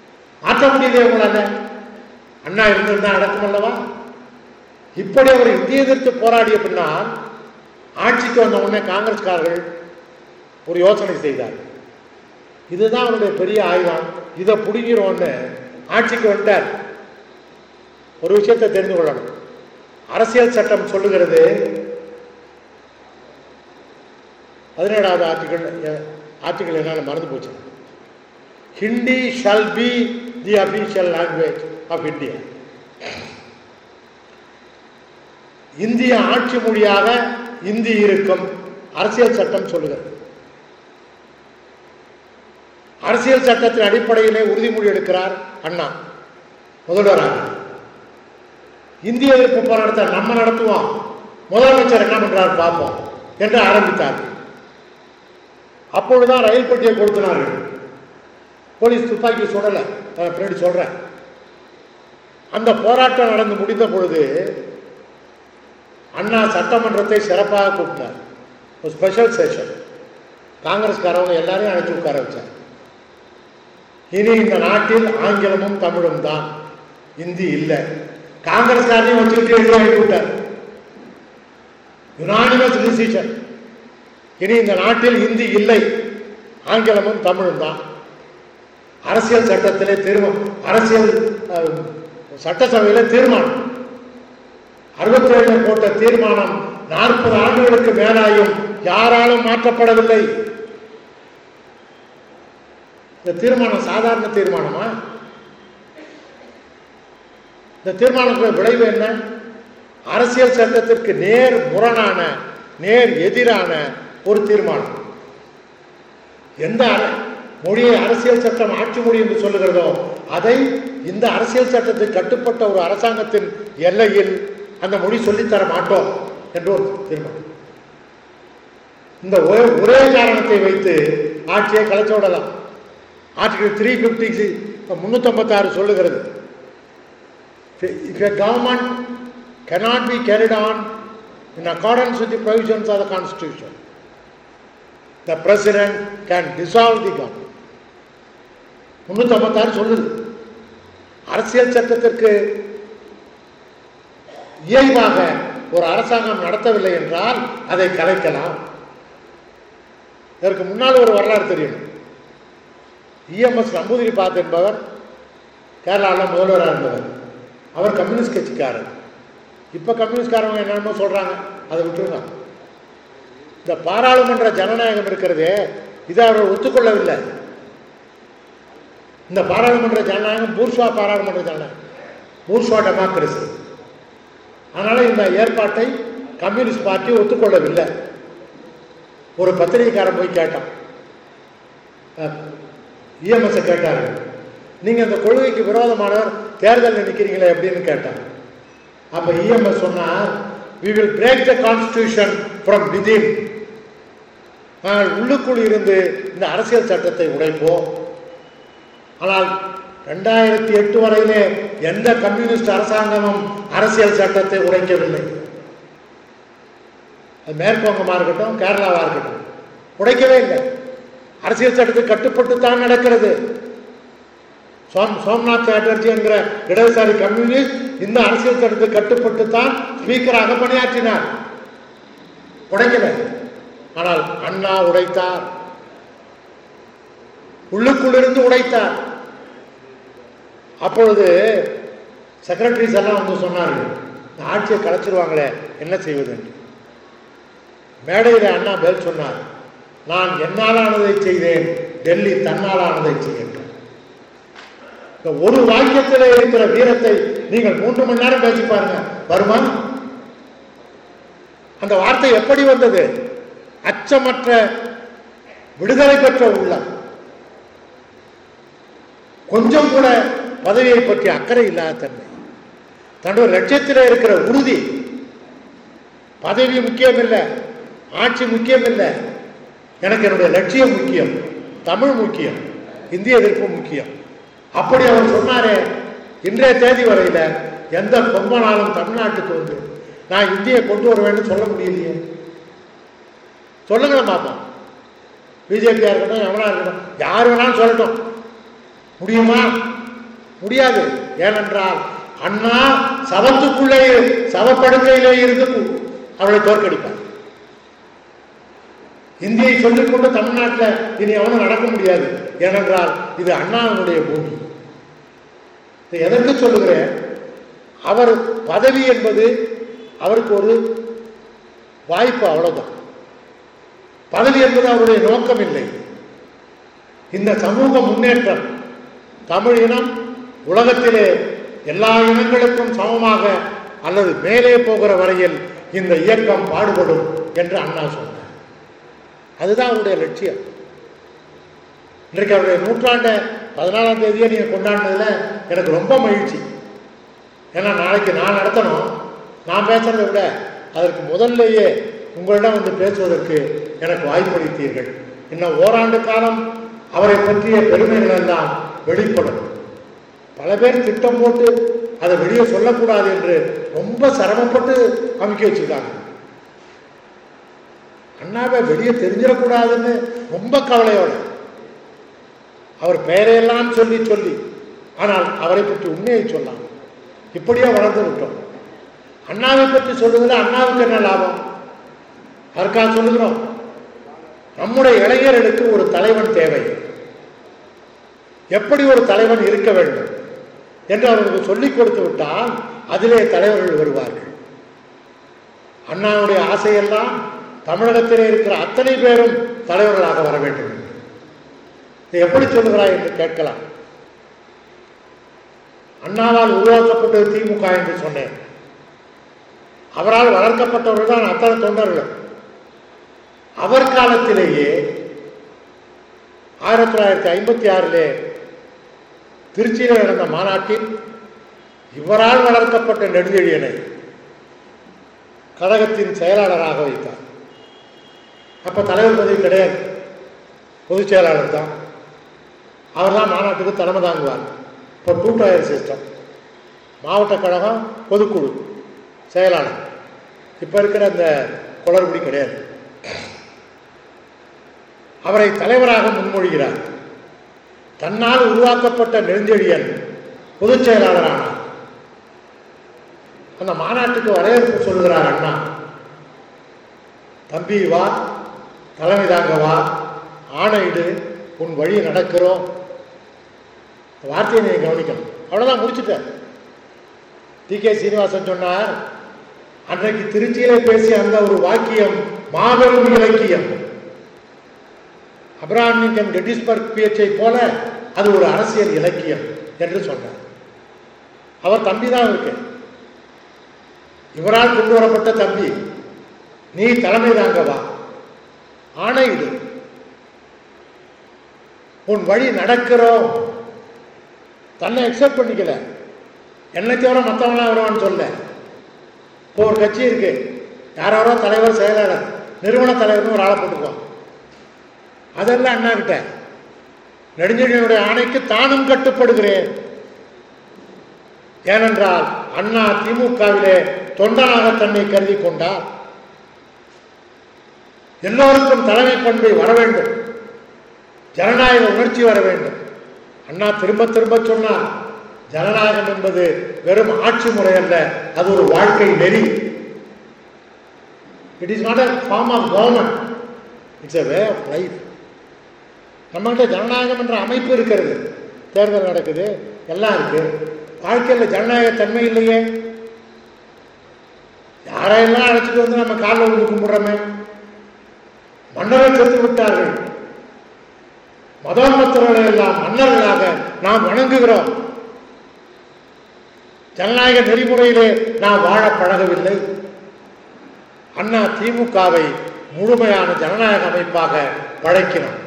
ஆற்ற முடியலையே உங்களால அண்ணா இருந்திருந்தா நடக்கும் அல்லவா இப்படி அவர் இந்திய எதிர்த்து போராடிய பின்னால் ஆட்சிக்கு வந்த உடனே காங்கிரஸ்காரர்கள் ஒரு யோசனை செய்தார் இதுதான் அவருடைய பெரிய ஆயுதம் இதை பிடிக்கிறோன்னு ஆட்சிக்கு வந்துட்டார் ஒரு விஷயத்தை தெரிந்து கொள்ளணும் அரசியல் சட்டம் சொல்லுகிறது பதினேழாவது ஆர்டிகல் ஆர்டிகல் என்னால் மறந்து போச்சு Hindi shall be the official language of India இந்திய ஆட்சி மொழியாக இந்தி இருக்கும் அரசியல் சட்டம் சொல்லுகிறது அரசியல் சட்டத்தின் அடிப்படையிலே உறுதிமொழி எடுக்கிறார் அண்ணா முதல்வராக இந்திய எதிர்ப்பு போராட்டத்தை நம்ம நடத்துவோம் முதலமைச்சர் என்ன பண்றார் பார்ப்போம் என்று ஆரம்பித்தார் அப்பொழுதுதான் ரயில் பெட்டியை கொடுத்தினார்கள் போலீஸ் துப்பாக்கி சுடலை நான் பின்னாடி சொல்றேன் அந்த போராட்டம் நடந்து முடிந்த பொழுது அண்ணா சட்டமன்றத்தை சிறப்பாக கூப்பிட்டார் ஒரு ஸ்பெஷல் செஷன் காங்கிரஸ்காரவங்க எல்லாரையும் அழைச்சி உட்கார வச்சார் இனி இந்த நாட்டில் ஆங்கிலமும் தமிழும் தான் இந்தி இல்லை காங்கிரஸ்காரையும் வச்சுக்கிட்டு எழுதி அனுப்பி விட்டார் யுனானிமஸ் டிசிஷன் இனி இந்த நாட்டில் இந்தி இல்லை ஆங்கிலமும் தமிழும் தான் அரசியல் சட்டத்திலே தீர்மானம் அரசியல் அஹ், சட்டசபையில தீர்மானம் அறுபத்தி ஏழு போட்ட தீர்மானம் நாற்பது ஆண்டுகளுக்கு மேலாயும் யாராலும் மாற்றப்படவில்லை இந்த தீர்மானம் சாதாரண தீர்மானமா இந்த தீர்மானத்தின் விளைவு என்ன அரசியல் சட்டத்திற்கு நேர் முரணான நேர் எதிரான ஒரு தீர்மானம் எந்த அர- மொழியை அரசியல் சட்டம் ஆட்சி மொழி என்று சொல்லுகிறதோ அதை இந்த அரசியல் சட்டத்துக்கு கட்டுப்பட்ட ஒரு அரசாங்கத்தின் எல்லையில் அந்த மொழி சொல்லித்தர மாட்டோம் என்று ஒரு தீர்மானம் இந்த ஒரே ஒரே காரணத்தை வைத்து ஆட்சியை கலைச்சு விடலாம் ஆர்டிகல் த்ரீ ஃபிஃப்டி முன்னூற்றம்பத்தாறு சொல்லுகிறது if a government cannot be carried on in accordance with the provisions of the constitution the president can dissolve the government முன்னூற்றம்பத்தாறு சொல்லுது அரசியல் சட்டத்திற்கு இயல்பாக ஒரு அரசாங்கம் நடத்தவில்லை என்றால் அதை கலைக்கலாம் இதற்கு முன்னால் ஒரு வரலாறு தெரியணும் இஎம்எஸ் நம்பூதிரிபாத் என்பவர் கேரளாவில் முதல்வராக இருந்தவர் அவர் கம்யூனிஸ்ட் கட்சிக்காரர் இப்போ கம்யூனிஸ்ட்காரங்க என்னென்னமோ சொல்கிறாங்க அதை விட்டுருங்க இந்த பாராளுமன்ற ஜனநாயகம் இருக்கிறதே இதை அவர் ஒத்துக்கொள்ளவில்லை இந்த பாராளுமன்ற ஜனநாயகம் பூர்ஷா பாராளுமன்ற ஜனநாயகம் பூர்ஷா டெமோக்ரஸி அதனால் இந்த ஏற்பாட்டை கம்யூனிஸ்ட் பார்ட்டி ஒத்துக்கொள்ளவில்லை ஒரு பத்திரிகைக்காரன் போய் கேட்டான் இஎம்எஸ் கேட்டார் நீங்கள் இந்த கொள்கைக்கு விரோதமானவர் தேர்தலில் நிற்கிறீங்களே எப்படின்னு கேட்டார் அப்போ இஎம்எஸ் சொன்னார் we will break the constitution from within நாங்கள் உள்ளுக்குள் இருந்து இந்த அரசியல் சட்டத்தை உடைப்போம் ஆனால் ரெண்டாயிரத்தி எட்டு வரையிலே எந்த கம்யூனிஸ்ட் அரசாங்கமும் அரசியல் சட்டத்தை உடைக்கவில்லை அது மேற்குவங்கமா இருக்கட்டும் கேரளாவா இருக்கட்டும் உடைக்கவே இல்லை அரசியல் சட்டத்துக்கு கட்டுப்பட்டு தான் நடக்கிறது சோம் சோம்நாத் சாட்டர்ஜி என்கிற இடதுசாரி கம்யூனிஸ்ட் இந்த அரசியல் சட்டத்துக்கு கட்டுப்பட்டு தான் ஸ்பீக்கராக பணியாற்றினார் உடைக்கல ஆனால் அண்ணா உடைத்தார் உள்ளுக்குள்ளிருந்து உடைத்தார் அப்பொழுது செக்ரட்டரிஸ் எல்லாம் வந்து சொன்னார்கள் இந்த ஆட்சியை கலைச்சிருவாங்களே என்ன செய்வது என்று மேடையில் அண்ணா பேர் சொன்னார் நான் என்னாலானதை செய்தேன் டெல்லி தன்னாலானதை செய்கின்றார் இந்த ஒரு வாக்கியத்தில் இருக்கிற வீரத்தை நீங்கள் மூன்று மணி நேரம் பேசி பாருங்க வருமா அந்த வார்த்தை எப்படி வந்தது அச்சமற்ற விடுதலை பெற்ற உள்ளம் கொஞ்சம் கூட பதவியை பற்றி அக்கறை இல்லாத தன்மை தன்னுடைய லட்சியத்தில் இருக்கிற உறுதி பதவி முக்கியம் இல்லை ஆட்சி முக்கியம் இல்லை எனக்கு என்னுடைய லட்சியம் முக்கியம் தமிழ் முக்கியம் இந்திய எதிர்ப்பு முக்கியம் அப்படி அவர் சொன்னாரே இன்றைய தேதி வரையில எந்த கொம்பனாலும் தமிழ்நாட்டுக்கு வந்து நான் இந்தியை கொண்டு வருவேன்னு சொல்ல முடியலையே சொல்லுங்களேன் பார்ப்போம் பிஜேபியா இருக்கட்டும் எவனா இருக்கட்டும் யார் வேணாலும் சொல்லட்டும் முடியுமா முடியாது ஏனென்றால் அண்ணா சவத்துக்குள்ளே சவப்படுக்கையிலே இருந்து அவளை தோற்கடிப்பார் இந்தியை சொல்லிக்கொண்டு தமிழ்நாட்டில் இனி அவனும் நடக்க முடியாது ஏனென்றால் இது அண்ணாவினுடைய பூமி இதை எதற்கு சொல்லுகிறேன் அவர் பதவி என்பது அவருக்கு ஒரு வாய்ப்பு அவ்வளவுதான் பதவி என்பது அவருடைய நோக்கம் இல்லை இந்த சமூக முன்னேற்றம் தமிழ் இனம் உலகத்திலே எல்லா இனங்களுக்கும் சமமாக அல்லது மேலே போகிற வரையில் இந்த இயக்கம் பாடுபடும் என்று அண்ணா சொன்னார் அதுதான் அவருடைய லட்சியம் இன்றைக்கு அவருடைய நூற்றாண்டை பதினாலாம் தேதியை நீங்கள் கொண்டாடினதுல எனக்கு ரொம்ப மகிழ்ச்சி ஏன்னா நாளைக்கு நான் நடத்தணும் நான் பேசுறதை விட அதற்கு முதல்லையே உங்களிடம் வந்து பேசுவதற்கு எனக்கு வாய்ப்பளித்தீர்கள் இன்னும் ஓராண்டு காலம் அவரை பற்றிய பெருமைகள் எல்லாம் வெளிப்படும் பல பேர் திட்டம் போட்டு அதை வெளியே சொல்லக்கூடாது என்று ரொம்ப சிரமப்பட்டு அமைக்க வச்சிருக்காங்க அண்ணாவை வெளியே தெரிஞ்சிடக்கூடாதுன்னு ரொம்ப கவலையோட அவர் பெயரையெல்லாம் சொல்லி சொல்லி ஆனால் அவரை பற்றி உண்மையை சொல்லாம் இப்படியே வளர்ந்து விட்டோம் அண்ணாவை பற்றி சொல்லுவதில் அண்ணாவுக்கு என்ன லாபம் அதற்காக சொல்லுகிறோம் நம்முடைய இளைஞர்களுக்கு ஒரு தலைவன் தேவை எப்படி ஒரு தலைவன் இருக்க வேண்டும் என்று அவர்களுக்கு சொல்லிக் கொடுத்து விட்டால் அதிலே தலைவர்கள் வருவார்கள் அண்ணாவுடைய ஆசையெல்லாம் தமிழகத்திலே இருக்கிற அத்தனை பேரும் தலைவர்களாக வர வேண்டும் என்று. இதை எப்படி சொல்லுகிறாய் என்று கேட்கலாம் அண்ணாவால் உருவாக்கப்பட்டது திமுக என்று சொன்னேன் அவரால் வளர்க்கப்பட்டவர்கள் தான் அத்தனை தொண்டர்கள் அவர் காலத்திலேயே ஆயிரத்தி தொள்ளாயிரத்தி ஐம்பத்தி ஆறிலே திருச்சியில் நடந்த மாநாட்டில் இவரால் வளர்க்கப்பட்ட நெடுஞ்செழியனை கழகத்தின் செயலாளராக வைத்தார் அப்ப தலைவர் பதவி கிடையாது பொதுச் செயலாளர் தான் அவர் தான் மாநாட்டுக்கு தலைமை தாங்குவார் இப்போ டூ டயர் சிஸ்டம் மாவட்ட கழகம் பொதுக்குழு செயலாளர் இப்போ இருக்கிற அந்த குளறுபடி கிடையாது அவரை தலைவராக முன்மொழிகிறார் தன்னால் உருவாக்கப்பட்ட நெடுஞ்செழியன் பொதுச் செயலாளரானார் அந்த மாநாட்டுக்கு வரவேற்பு சொல்கிறார் அண்ணா தம்பி வா தலைமை தாங்க வா ஆணையிடு உன் வழி நடக்கிறோம் இந்த வார்த்தையை நீங்க கவனிக்கணும் அவ்வளோதான் முடிச்சுட்டார் டி கே சீனிவாசன் சொன்னார் அன்றைக்கு திருச்சியிலே பேசிய அந்த ஒரு வாக்கியம் மாபெரும் இலக்கியம் அப்ரஹாம் லிங்கன் கெட்டிஸ்பர்க் பேச்சை போல அது ஒரு அரசியல் இலக்கியம் என்று சொன்னார் அவர் தம்பி தான் இருக்கு இவரால் கொண்டு வரப்பட்ட தம்பி நீ தலைமை தாங்க வா ஆணையிடு உன் வழி நடக்கிறோம் தன்னை அக்செப்ட் பண்ணிக்கல என்னை தவிர மற்றவங்களாம் வருவான்னு சொல்ல இப்போ ஒரு கட்சி இருக்கு யாரோ தலைவர் செயலாளர் நிறுவன தலைவர்னு ஒரு ஆளை போட்டுக்குவான் அதெல்லாம் அண்ணா கிட்ட நெடுஞ்செழியனுடைய ஆணைக்கு தானும் கட்டுப்படுகிறேன் ஏனென்றால் அண்ணா திமுகவிலே தொண்டனாக தன்னை கருதி கொண்டார் எல்லோருக்கும் தலைமை பண்பை வர வேண்டும் ஜனநாயக உணர்ச்சி வர வேண்டும் அண்ணா திரும்ப திரும்ப சொன்னார் ஜனநாயகம் என்பது வெறும் ஆட்சி முறை அல்ல அது ஒரு வாழ்க்கை நெறி it is not a form of government it's a way of life நம்மகிட்ட ஜனநாயகம் என்ற அமைப்பு இருக்கிறது தேர்தல் நடக்குது எல்லாம் இருக்கு வாழ்க்கையில் ஜனநாயக தன்மை இல்லையே யாரையெல்லாம் அழைச்சிட்டு வந்து நம்ம காலில் விழுந்து கும்பிடுறோமே மன்னர்கள் செத்து விட்டார்கள் மதோன்மத்தர்களை எல்லாம் மன்னர்களாக நாம் வணங்குகிறோம் ஜனநாயக நெறிமுறையிலே நாம் வாழ பழகவில்லை அண்ணா திமுகவை முழுமையான ஜனநாயக அமைப்பாக படைக்கிறோம்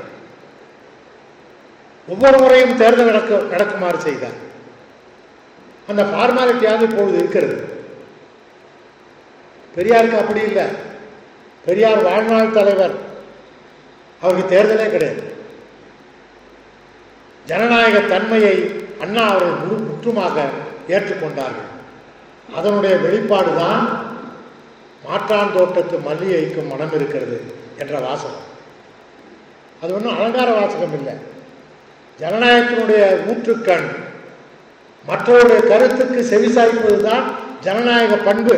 ஒவ்வொரு முறையும் தேர்தல் நடக்க நடக்குமாறு செய்தார் அந்த ஃபார்மாலிட்டியாக இப்பொழுது இருக்கிறது பெரியாருக்கு அப்படி இல்லை பெரியார் வாழ்நாள் தலைவர் அவருக்கு தேர்தலே கிடையாது ஜனநாயக தன்மையை அண்ணா அவர்கள் முழு முற்றுமாக ஏற்றுக்கொண்டார்கள் அதனுடைய வெளிப்பாடு தான் மாற்றான் தோட்டத்து மல்லிகைக்கும் மனம் இருக்கிறது என்ற வாசகம் அது ஒன்றும் அலங்கார வாசகம் இல்லை ஜனநாயகத்தினுடைய ஊற்றுக்கண் மற்றவருடைய கருத்துக்கு செவிசாய்ப்பதுதான் ஜனநாயக பண்பு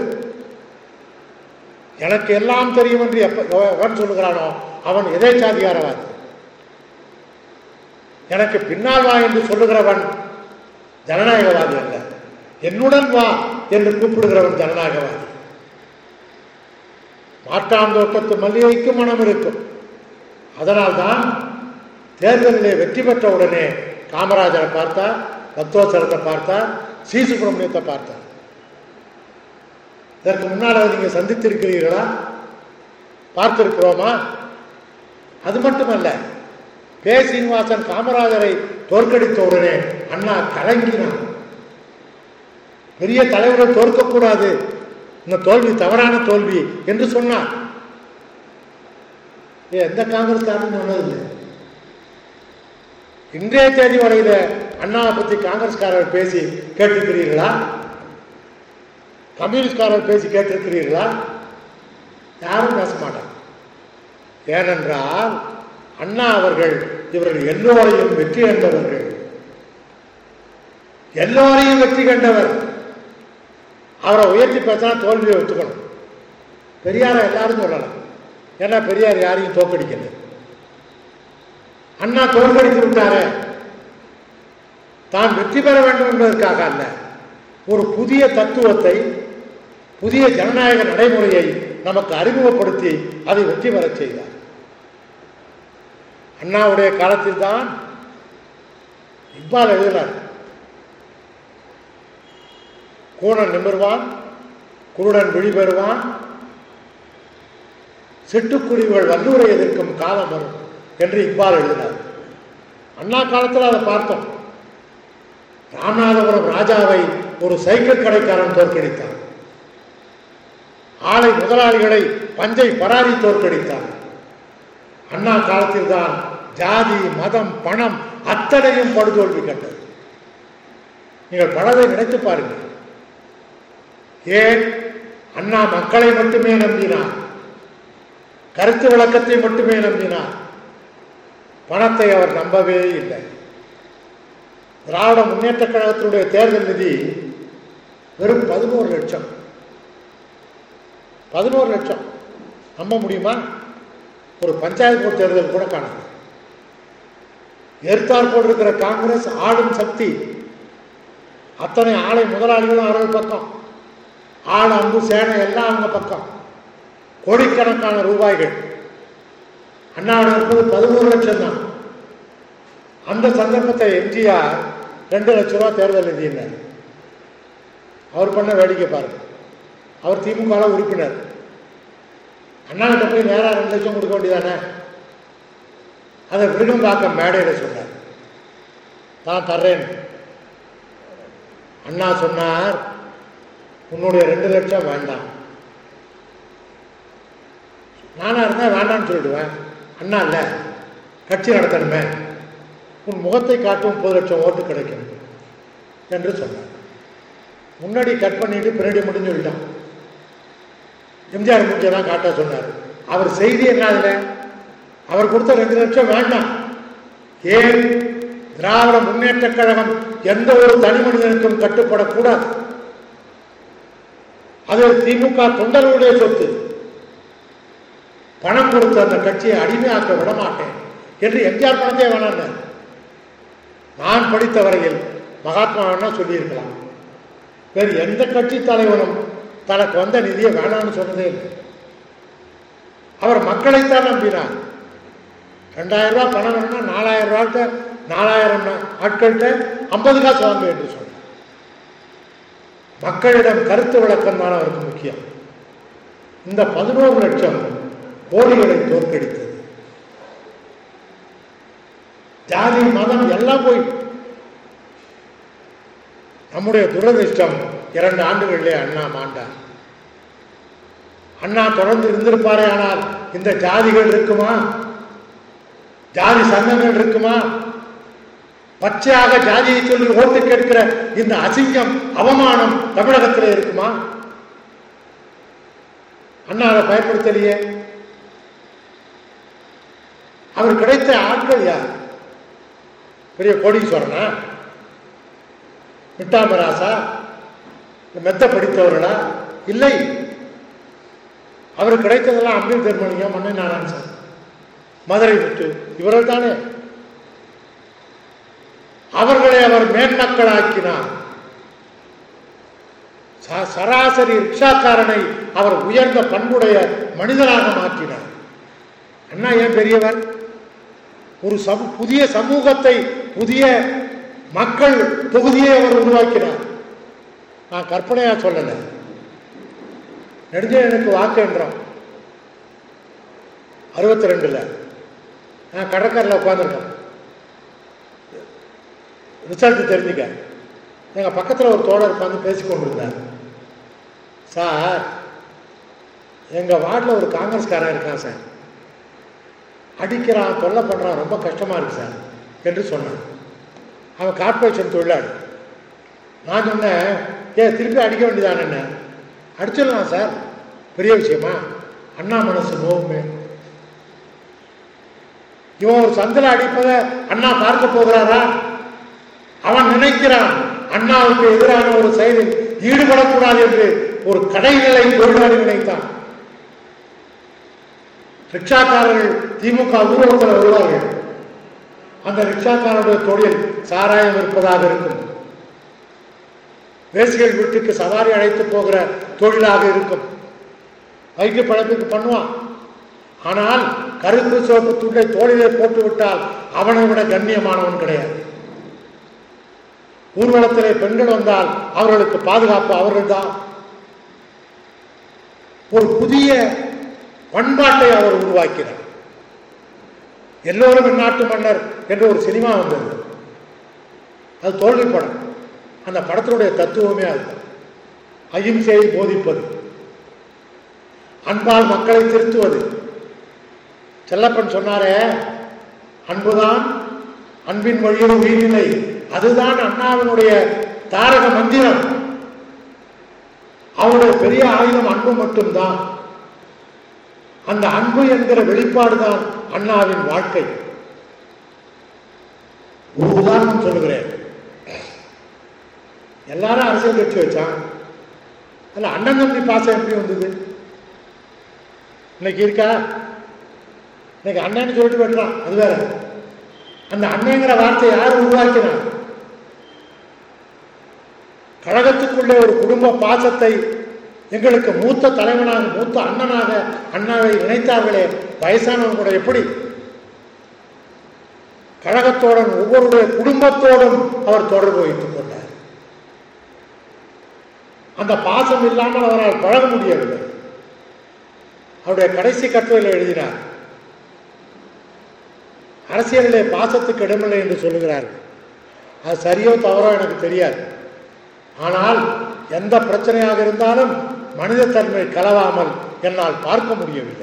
எனக்கு எல்லாம் தெரியும் என்று எப்ப எவன் சொல்லுகிறானோ அவன் எதேச்சாதிகாரவாதி எனக்கு பின்னால் வா என்று சொல்லுகிறவன் ஜனநாயகவாதி அல்ல என்னுடன் வா என்று கூப்பிடுகிறவன் ஜனநாயகவாதி மாற்றாந்தோட்டத்து மல்லிகைக்கு மனம் இருக்கும் அதனால்தான் தேர்தலிலே வெற்றி பெற்ற உடனே காமராஜரை பார்த்தார் பக்தோசரத்தை பார்த்தார் சி சுப்பிரமணியத்தை பார்த்தார் இதற்கு முன்னால் அதை நீங்கள் சந்தித்திருக்கிறீர்களா பார்த்திருக்கிறோமா அது மட்டுமல்ல பே சீனிவாசன் காமராஜரை தோற்கடித்த உடனே அண்ணா கலங்கினார் பெரிய தலைவரை தோற்கக்கூடாது இந்த தோல்வி தவறான தோல்வி என்று சொன்னார் ஏ, எந்த காங்கிரஸ்காரனும் சொன்னதில்லை இன்றைய தேதி வரையில அண்ணாவை பத்தி காங்கிரஸ்காரர் பேசி கேட்டிருக்கிறீர்களா கம்யூனிஸ்ட்காரர் பேசி கேட்டிருக்கிறீர்களா யாரும் பேச மாட்டாங்க ஏனென்றால் அண்ணா அவர்கள் இவர்கள் எல்லோரையும் வெற்றி கண்டவர்கள் எல்லோரையும் வெற்றி கண்டவர் அவரை உயர்த்தி பேசினா தோல்வியை ஒத்துக்கணும் பெரியாரை எல்லாரும் சொல்லலாம் ஏன்னா பெரியார் யாரையும் தோக்கடிக்கல அண்ணா தோற்கடித்து விட்டாரே தான் வெற்றி பெற வேண்டும் என்பதற்காக அல்ல ஒரு புதிய தத்துவத்தை புதிய ஜனநாயக நடைமுறையை நமக்கு அறிமுகப்படுத்தி அதை வெற்றி பெறச் செய்தார் அண்ணாவுடைய காலத்தில் தான் இக்பால் எழுதினார் கூணன் நிமிர்வான் குருடன் விழிபெறுவான் சிட்டுக்குருவிகள் வல்லூரை எதிர்க்கும் காலம் வரும் என்று இக்பால் எழுதினார் அண்ணா காலத்தில் அதை பார்த்தோம் ராமநாதபுரம் ராஜாவை ஒரு சைக்கிள் கடைக்காரன் தோற்கடித்தான் ஆலை முதலாளிகளை பஞ்சை பராரி தோற்கடித்தார் அண்ணா காலத்தில் தான் ஜாதி மதம் பணம் அத்தனையும் படுதோல்வி கண்டது நீங்கள் பலதை நினைத்து பாருங்கள் ஏன் அண்ணா மக்களை மட்டுமே நம்பினார் கருத்து விளக்கத்தை மட்டுமே நம்பினார் பணத்தை அவர் நம்பவே இல்லை திராவிட முன்னேற்ற கழகத்தினுடைய தேர்தல் நிதி வெறும் பதினோரு லட்சம் பதினோரு லட்சம் நம்ப முடியுமா ஒரு பஞ்சாயத்து போர்டு தேர்தல் கூட காணாது எதிர்த்தார் போட்டிருக்கிற காங்கிரஸ் ஆளும் சக்தி அத்தனை ஆலை முதலாளிகளும் அவர்கள் பக்கம் ஆள் அம்பு சேனை எல்லாம் அவங்க பக்கம் கோடிக்கணக்கான ரூபாய்கள் அண்ணாவிடம் இருப்பது பதினோரு லட்சம் தான் அந்த சந்தர்ப்பத்தை எம்ஜிஆர் ரெண்டு லட்ச ரூபா தேர்தல் நிதியினார் அவர் பண்ண வேடிக்கை பாருங்க அவர் திமுக உறுப்பினர் அண்ணாகிட்ட போய் நேராக ரெண்டு லட்சம் கொடுக்க வேண்டியதானே அதை விருகம்பாக்கம் மேடையில் சொன்னார் தான் தர்றேன் அண்ணா சொன்னார் உன்னுடைய ரெண்டு லட்சம் வேண்டாம் நானா இருந்தால் வேண்டாம்னு சொல்லிடுவேன் அண்ணா இல்லை கட்சி நடத்தணுமே உன் முகத்தை காட்டும் முப்பது லட்சம் ஓட்டு கிடைக்கும் என்று சொன்னார் முன்னாடி கட் பண்ணிட்டு பின்னாடி முடிஞ்சு விட்டான் எம்ஜிஆர் மூச்செல்லாம் காட்ட சொன்னார் அவர் செய்தி என்ன அதுல அவர் கொடுத்த ரெண்டு லட்சம் வேண்டாம் ஏன் திராவிட முன்னேற்ற கழகம் எந்த ஒரு தனி மனிதனுக்கும் கட்டுப்படக்கூடாது அது திமுக தொண்டர்களுடைய சொத்து பணம் கொடுத்து அந்த கட்சியை அடிமையாக்க விட மாட்டேன் என்று எம்ஜிஆர் பணத்தே வேணாம் நான் படித்த வரையில் மகாத்மா வேணா சொல்லியிருக்கலாம் வேறு எந்த கட்சி தலைவனும் தனக்கு வந்த நிதியை வேணாம்னு சொன்னதே இல்லை அவர் மக்களைத்தான் நம்பினார் ரெண்டாயிரம் ரூபாய் பணம் வேணும்னா நாலாயிரம் ரூபாய்க்கு நாலாயிரம் ஆட்கள்கிட்ட ஐம்பது காசு வாங்க என்று சொன்னார் மக்களிடம் கருத்து விளக்கம் தான் அவருக்கு முக்கியம் இந்த பதினோரு லட்சம் கோடிகளை தோற்கடித்தது ஜாதி மதம் எல்லாம் போய் நம்முடைய துரதிர்ஷ்டம் இரண்டு ஆண்டுகளிலே அண்ணா மாண்டார் அண்ணா தொடர்ந்து இருந்திருப்பாரே ஆனால் இந்த ஜாதிகள் இருக்குமா ஜாதி சங்கங்கள் இருக்குமா பச்சையாக ஜாதியை சொல்லி ஓட்டு கேட்கிற இந்த அசிங்கம் அவமானம் தமிழகத்தில் இருக்குமா அண்ணா அதை பயன்படுத்தலையே அவர் கிடைத்த ஆட்கள் யார் பெரிய கோடீஸ்வரனா மிட்டாமராசா மெத்த படித்தவர்களா இல்லை அவருக்கு கிடைத்ததெல்லாம் அம்பில் பெருமணியம் மன்னை நாராயணன் சார் மதுரை விட்டு இவர்கள் தானே அவர்களை அவர் மேன்மக்களாக்கினார் ச- சராசரி ரிக்ஷாக்காரனை அவர் உயர்ந்த பண்புடைய மனிதனாக மாற்றினார் அண்ணா ஏன் பெரியவர் ஒரு சமூ புதிய சமூகத்தை புதிய மக்கள் தொகுதியை அவர் உருவாக்கினார் நான் கற்பனையா சொல்லலை நெடுஞ்செழியனுக்கு வாக்கு என்றோம் அறுபத்தி ரெண்டுல நான் கடற்கரையில் உட்காந்துருக்கேன் ரிசல்ட் தெரிஞ்சுக்க எங்கள் பக்கத்தில் ஒரு தோழர் உட்காந்து பேசி கொண்டிருந்தார் சார் எங்கள் வார்டில் ஒரு காங்கிரஸ்காரன் இருக்கான் சார் அடிக்கிறான் தொல்லை பண்ணுறான் ரொம்ப கஷ்டமாக இருக்கு சார் என்று சொன்னான் அவன் கார்ப்பரேஷன் தொழிலாளி நான் சொன்னேன் ஏ திருப்பி அடிக்க வேண்டியதான என்ன அடிச்சிடலாம் சார் பெரிய விஷயமா அண்ணா மனசு நோவுமே இவன் ஒரு சந்தில அடிப்பதை அண்ணா பார்க்க போகிறாரா அவன் நினைக்கிறான் அண்ணாவுக்கு எதிரான ஒரு செயலில் ஈடுபடக்கூடாது என்று ஒரு கடைநிலை தொழிலாளி நினைத்தான் ரிக்ஷாக்காரர்கள் திமுக ஊர்வலத்தில் வருவார்கள் அந்த ரிக்ஷாக்காரனுடைய தொழில் சாராயம் இருப்பதாக இருக்கும் வேசிகள் வீட்டுக்கு சவாரி அழைத்து போகிற தொழிலாக இருக்கும் வைத்திய பழப்புக்கு பண்ணுவான் ஆனால் கருப்பு சிவப்பு துண்டை தோளிலே போட்டு விட்டால் அவனை விட கண்ணியமானவன் கிடையாது ஊர்வலத்திலே பெண்கள் வந்தால் அவர்களுக்கு பாதுகாப்பு அவர்கள்தான் ஒரு புதிய பண்பாட்டை அவர் உருவாக்கினார் எல்லோரும் நாட்டு மன்னர் என்ற ஒரு சினிமா வந்தது அது தோல்வி படம் அந்த படத்தினுடைய தத்துவமே அதுதான் அகிம்சையை போதிப்பது அன்பால் மக்களை திருத்துவது செல்லப்பன் சொன்னாரே அன்புதான் அன்பின் வழியில் உயிரில்லை அதுதான் அண்ணாவினுடைய தாரக மந்திரம் அவருடைய பெரிய ஆயுதம் அன்பு மட்டும்தான் அந்த அன்பு என்கிற வெளிப்பாடுதான் அண்ணாவின் வாழ்க்கை ஒரு உதாரணம் சொல்லுகிறேன் எல்லாரும் அரசியல் கட்சி வச்சான் அல்ல அண்ணன் தம்பி பாசம் எப்படி வந்தது இன்னைக்கு இருக்கா இன்னைக்கு அண்ணன்னு சொல்லிட்டு வெட்டுறான் அது வேற அந்த அண்ணங்கிற வார்த்தையை யார் உருவாக்கினார் கழகத்துக்குள்ளே ஒரு குடும்ப பாசத்தை எங்களுக்கு மூத்த தலைவனாக மூத்த அண்ணனாக அண்ணாவை இணைத்தார்களே வயசானவங்க கூட எப்படி கழகத்தோடும் ஒவ்வொருடைய குடும்பத்தோடும் அவர் தொடர்பு வைத்துக் கொண்டார் அந்த பாசம் இல்லாமல் அவரால் பழக முடியவில்லை அவருடைய கடைசி கட்டுரையில் எழுதினார் அரசியலிலே பாசத்துக்கு இடமில்லை என்று சொல்லுகிறார்கள் அது சரியோ தவறோ எனக்கு தெரியாது ஆனால் எந்த பிரச்சனையாக இருந்தாலும் மனிதத்தன்மை கலவாமல் என்னால் பார்க்க முடியவில்லை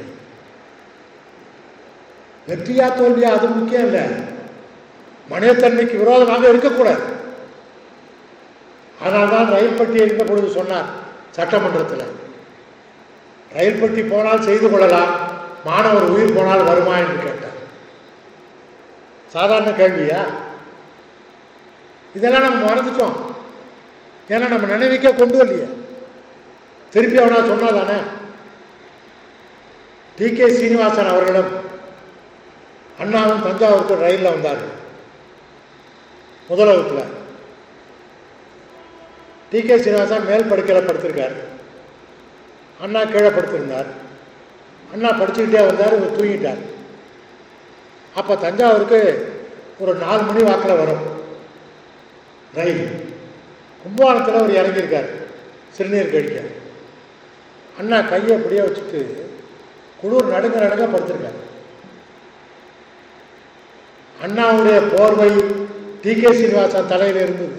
வெற்றியா தோல்வியா அது முக்கியம் இல்லை மனிதத்தன்மைக்கு விரோதமாக இருக்கக்கூடாது அதனால்தான் ரயில் பட்டி இருந்த பொழுது சொன்னார் சட்டமன்றத்தில் ரயில் பட்டி போனால் செய்து கொள்ளலாம் மாணவர் உயிர் போனால் வருமா என்று கேட்டார் சாதாரண கேள்வியா இதெல்லாம் நம்ம மறந்துட்டோம் ஏன்னா நம்ம நினைவுக்கே கொண்டு வரலையே திருப்பி அவனா சொன்னாதானே டி கே சீனிவாசன் அவர்களும் அண்ணாவும் தஞ்சாவூருக்கு ரயிலில் வந்தார்கள் முதல் வகுப்புல டி கே சீனிவாசன் மேல் படுக்கையில் படுத்திருக்கார் அண்ணா கீழே படுத்திருந்தார் அண்ணா படிச்சுக்கிட்டே வந்தார் இவர் தூங்கிட்டார் அப்போ தஞ்சாவூருக்கு ஒரு நாலு மணி வாக்கில் வரும் ரயில் கும்பகோணத்தில் அவர் இறங்கியிருக்கார் சிறுநீர் கழிக்க அண்ணா கையை அப்படியே வச்சுட்டு குளிர் நடுங்க நடுங்க படுத்திருக்கார் அண்ணாவுடைய போர்வை டி கே சீனிவாசன் தலையில் இருந்தது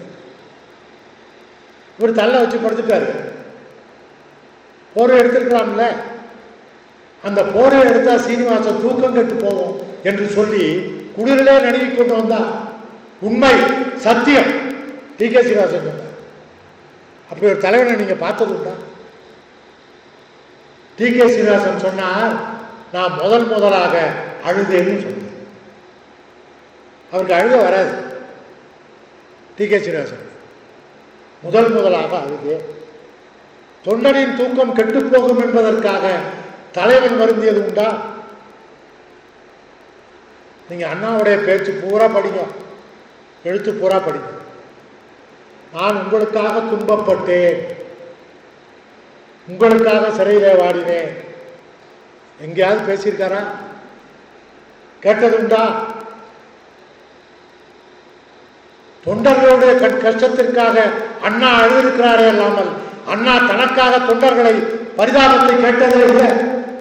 இவர் தள்ள வச்சு படுத்துட்டாரு போர்வை எடுத்துருக்கலாம்ல அந்த போர்வை எடுத்தா சீனிவாசன் தூக்கம் கெட்டு போகும் என்று சொல்லி குளிரிலே நடுங்கி கொண்டு வந்தார் உண்மை சத்தியம் டி கே சீனிவாசன் சொன்னார் அப்படி ஒரு தலைவனை நீங்க பார்த்தது உண்டா டி கே சீனிவாசன் சொன்னார் நான் முதல் முதலாக அழுதேன்னு சொன்னேன் அவருக்கு அழுக வராது டி கே சீனிவாசன் முதல் முதலாக அழுது தொண்டனின் தூக்கம் கெட்டுப் போகும் என்பதற்காக தலைவன் வருந்தியது உண்டா நீங்க அண்ணாவுடைய பேச்சு பூரா படிங்க எழுத்து பூரா படிங்க நான் உங்களுக்காக துன்பப்பட்டேன் உங்களுக்காக சிறையிலே வாடினேன் எங்கேயாவது பேசியிருக்காரா கேட்டது உண்டா தொண்டர்களுடைய கண் கஷ்டத்திற்காக அண்ணா அழுதிருக்கிறாரே அல்லாமல் அண்ணா தனக்காக தொண்டர்களை பரிதாபத்தை கேட்டதே இல்லை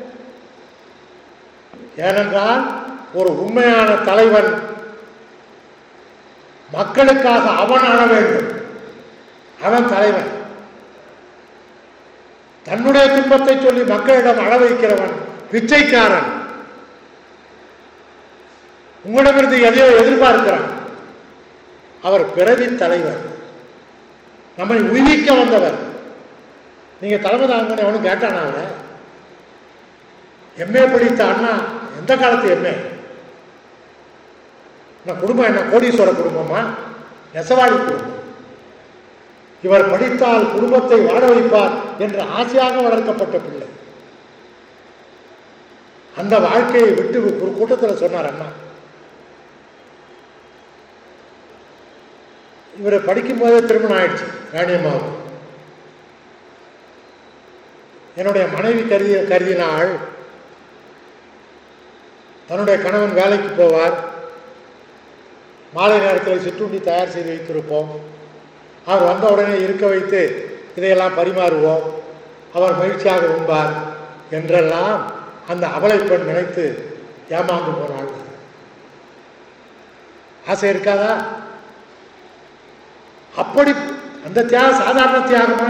ஏனென்றால் ஒரு உண்மையான தலைவன் மக்களுக்காக அவன் அழ வேண்டும் அவன் தலைவன் தன்னுடைய துன்பத்தை சொல்லி மக்களிடம் அழ வைக்கிறவன் பிச்சைக்காரன் உங்களிடமிருந்து எதையோ எதிர்பார்க்கிறான் அவர் பிறவி தலைவர் நம்மை உயிர்க்க வந்தவர் நீங்க தலைமை தாங்கன்னு எவனும் கேட்டானா அவரை எம்ஏ படித்த அண்ணா எந்த காலத்து எம்ஏ நான் குடும்பம் என்ன கோடீஸ்வர குடும்பமா நெசவாடி குடும்பம் இவர் படித்தால் குடும்பத்தை வாழ வைப்பார் என்று ஆசையாக வளர்க்கப்பட்ட பிள்ளை அந்த வாழ்க்கையை விட்டு ஒரு கூட்டத்தில் சொன்னார் அண்ணா இவரை படிக்கும் போதே திருமணம் ஆயிடுச்சு ராணியம்மாவுக்கு என்னுடைய மனைவி கருதிய கருதினாள் தன்னுடைய கணவன் வேலைக்கு போவார் மாலை நேரத்தில் சிற்றுண்டி தயார் செய்து வைத்திருப்போம் அவர் வந்த உடனே இருக்க வைத்து இதையெல்லாம் பரிமாறுவோம் அவர் மகிழ்ச்சியாக உண்பார் என்றெல்லாம் அந்த அபலை பெண் நினைத்து ஏமாந்து போனாள் ஆசை இருக்காதா அப்படி அந்த தியாகம் சாதாரண தியாகமா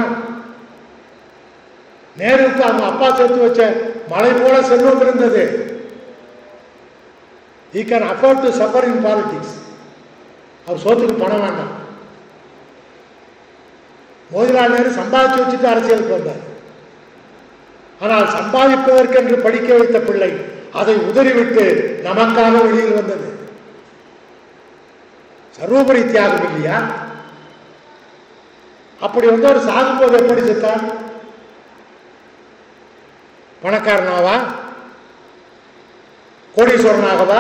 நேருக்கு அவங்க அப்பா சேர்த்து வச்ச மலை போல செல்வம் இருந்தது he can afford to suffer in politics அவர் சோத்துக்கு பணம் வேண்டாம் மோதிலால் நேரு சம்பாதிச்சு வச்சுட்டு அரசியலுக்கு வந்தார் ஆனால் சம்பாதிப்பதற்கென்று படிக்க வைத்த பிள்ளை அதை உதறிவிட்டு நமக்காக வெளியில் வந்தது சர்வோபரி தியாகம் இல்லையா அப்படி வந்தவர் சாகும்போது எப்படி செத்தார் பணக்காரனாவா கோடீஸ்வரனாகவா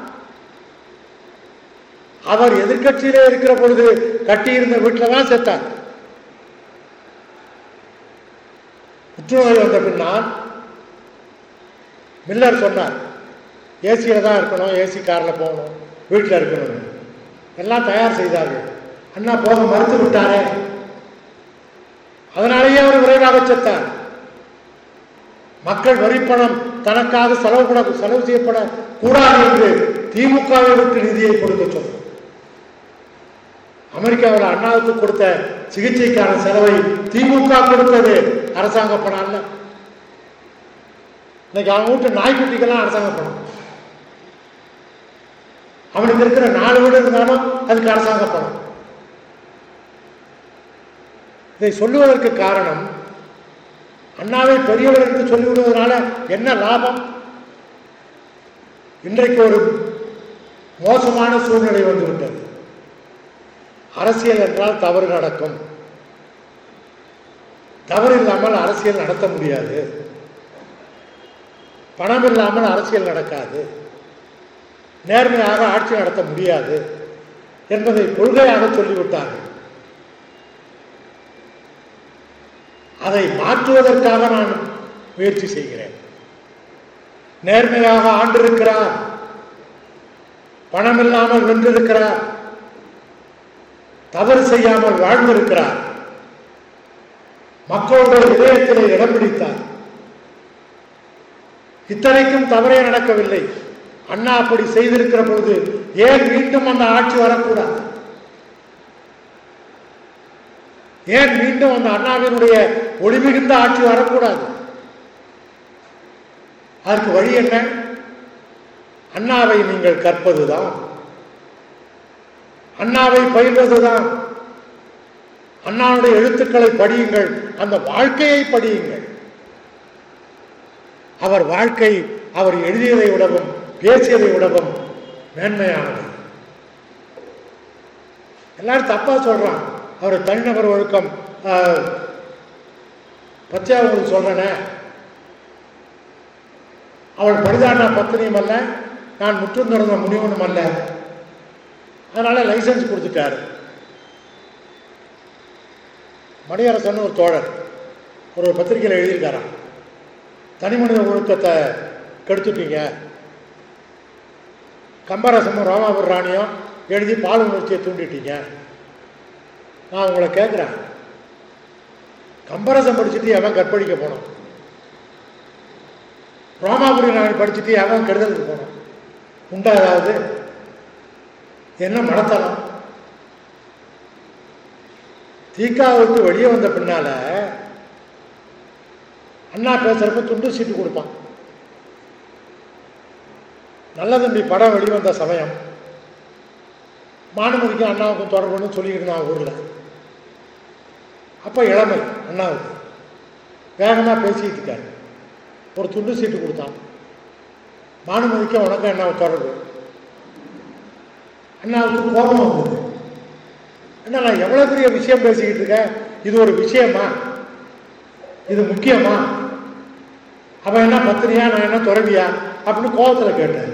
அவர் எதிர்க்கட்சியிலே இருக்கிற பொழுது கட்டியிருந்த வீட்டில் தான் செத்தார் புற்றுநோய் வந்த பின்னால் மில்லர் சொன்னார் ஏசியில் தான் இருக்கணும் ஏசி காரில் போகணும் வீட்டில் இருக்கணும் எல்லாம் தயார் செய்தார்கள் அண்ணா போக மறுத்து விட்டாரே அதனாலேயே அவர் விரைவாக செத்தார் மக்கள் வரிப்பணம் தனக்காக செலவுபட செலவு செய்யப்பட கூடாது என்று திமுகவை விட்டு நிதியை கொடுக்க சொன்னார் அமெரிக்காவில் அண்ணாவுக்கு கொடுத்த சிகிச்சைக்கான செலவை திமுக கொடுத்தது அரசாங்க பணம் அல்ல இன்னைக்கு அவங்க வீட்டு நாய்க்குட்டிக்கெல்லாம் அரசாங்க பணம் அவனுக்கு இருக்கிற நாலு வீடு இருந்தாலும் அதுக்கு அரசாங்க பணம் இதை சொல்லுவதற்கு காரணம் அண்ணாவை பெரியவர் என்று சொல்லிவிடுவதனால என்ன லாபம் இன்றைக்கு ஒரு மோசமான சூழ்நிலை வந்துவிட்டது அரசியல் என்றால் தவறு நடக்கும் தவறு இல்லாமல் அரசியல் நடத்த முடியாது பணம் இல்லாமல் அரசியல் நடக்காது நேர்மையாக ஆட்சி நடத்த முடியாது என்பதை கொள்கையாக சொல்லிவிட்டார்கள் அதை மாற்றுவதற்காக நான் முயற்சி செய்கிறேன் நேர்மையாக ஆண்டிருக்கிறார் பணம் இல்லாமல் வென்றிருக்கிறார் தவறு செய்யாமல் வாழ்ந்திருக்கிறார் மக்களுடைய இதயத்திலே இடம் பிடித்தார் இத்தனைக்கும் தவறே நடக்கவில்லை அண்ணா அப்படி செய்திருக்கிற பொழுது ஏன் மீண்டும் அந்த ஆட்சி வரக்கூடாது ஏன் மீண்டும் அந்த அண்ணாவினுடைய ஒளிமிகுந்த ஆட்சி வரக்கூடாது அதற்கு வழி என்ன அண்ணாவை நீங்கள் கற்பதுதான் அண்ணாவை பயில்வதுதான் அண்ணாவுடைய எழுத்துக்களை படியுங்கள் அந்த வாழ்க்கையை படியுங்கள் அவர் வாழ்க்கை அவர் எழுதியதை விடவும் பேசியதை விடவும் மேன்மையானது எல்லாரும் தப்பா சொல்றான் அவர் தனிநபர் ஒழுக்கம் ஆஹ், பச்சையா உங்களுக்கு சொல்றேனே அவள் பரிதான பத்தினியும் அல்ல நான் முற்றும் திறந்த முனிவனும் அல்ல அதனால லைசன்ஸ் கொடுத்துட்டாரு மணியரசன் ஒரு தோழர் ஒரு பத்திரிகையில் எழுதியிருக்காராம் தனி மனித ஒழுக்கத்தை கெடுத்துட்டீங்க கம்பரசமும் ரோமாபுர ராணியும் எழுதி பால் உணர்ச்சியை தூண்டிட்டீங்க நான் உங்களை கேட்குறேன் கம்பரசம் படிச்சுட்டு எவன் கற்பழிக்க போனோம் ரோமாபுரி ராணி படிச்சுட்டு எவன் கெடுதலுக்கு போனோம் உண்டா ஏதாவது என்ன மனத்தனம் தீகா விட்டு வெளியே வந்த பின்னால அண்ணா பேசுறப்ப துண்டு சீட்டு கொடுப்பான் நல்ல தம்பி படம் வெளிவந்த சமயம் மானுமதிக்கும் அண்ணாவுக்கும் தொடர்புன்னு சொல்லிக்கிட்டு இருந்தான் ஊரில் அப்போ இளமை அண்ணாவுக்கு வேகமாக பேசிக்கிட்டு இருக்காரு ஒரு துண்டு சீட்டு கொடுத்தான் பானுமதிக்கும் உனக்கும் என்ன தொடர்பு அண்ணாவுக்கு கோபம் வந்தது என்ன நான் எவ்வளோ பெரிய விஷயம் பேசிக்கிட்டு இருக்கேன் இது ஒரு விஷயமா இது முக்கியமா அவன் என்ன பத்திரியா நான் என்ன துறவியா அப்படின்னு கோபத்தில் கேட்டேன்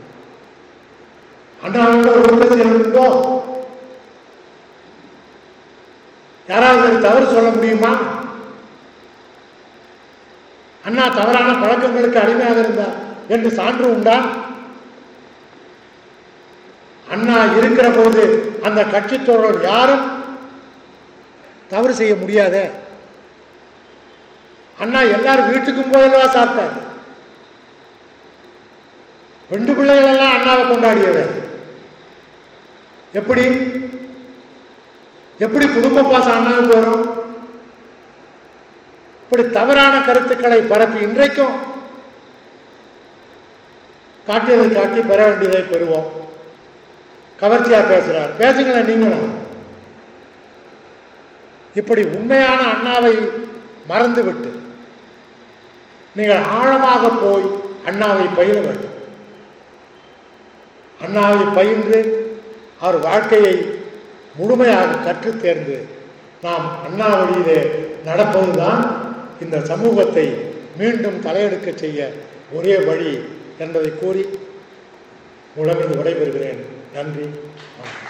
அண்ணாவோட ஒரு உலகத்தில் இருந்தோ யாராவது அதுக்கு தவறு சொல்ல முடியுமா அண்ணா தவறான பழக்கங்களுக்கு அடிமையாக இருந்தார் என்று சான்று உண்டா அண்ணா இருக்கிற போது அந்த கட்சி தோழர் யாரும் தவறு செய்ய முடியாதே அண்ணா எல்லாரும் வீட்டுக்கும் போதல்லவா சாப்பிட்டார் ரெண்டு பிள்ளைகள் எல்லாம் அண்ணாவை கொண்டாடியவர் எப்படி எப்படி குடும்ப பாசம் அண்ணாவுக்கு வரும் இப்படி தவறான கருத்துக்களை பரப்பி இன்றைக்கும் காட்டியதை காட்டி பெற வேண்டியதை பெறுவோம் கவர்ச்சியா பேசுறார் பேசுங்களேன் நீங்களும் இப்படி உண்மையான அண்ணாவை மறந்துவிட்டு நீங்கள் ஆழமாக போய் அண்ணாவை பயிர வேண்டும் அண்ணாவை பயின்று அவர் வாழ்க்கையை முழுமையாக கற்றுத் தேர்ந்து நாம் அண்ணா வழியிலே நடப்பதுதான் இந்த சமூகத்தை மீண்டும் தலையெடுக்க செய்ய ஒரே வழி என்பதை கூறி உடம்பு விடைபெறுகிறேன் நன்றி வணக்கம்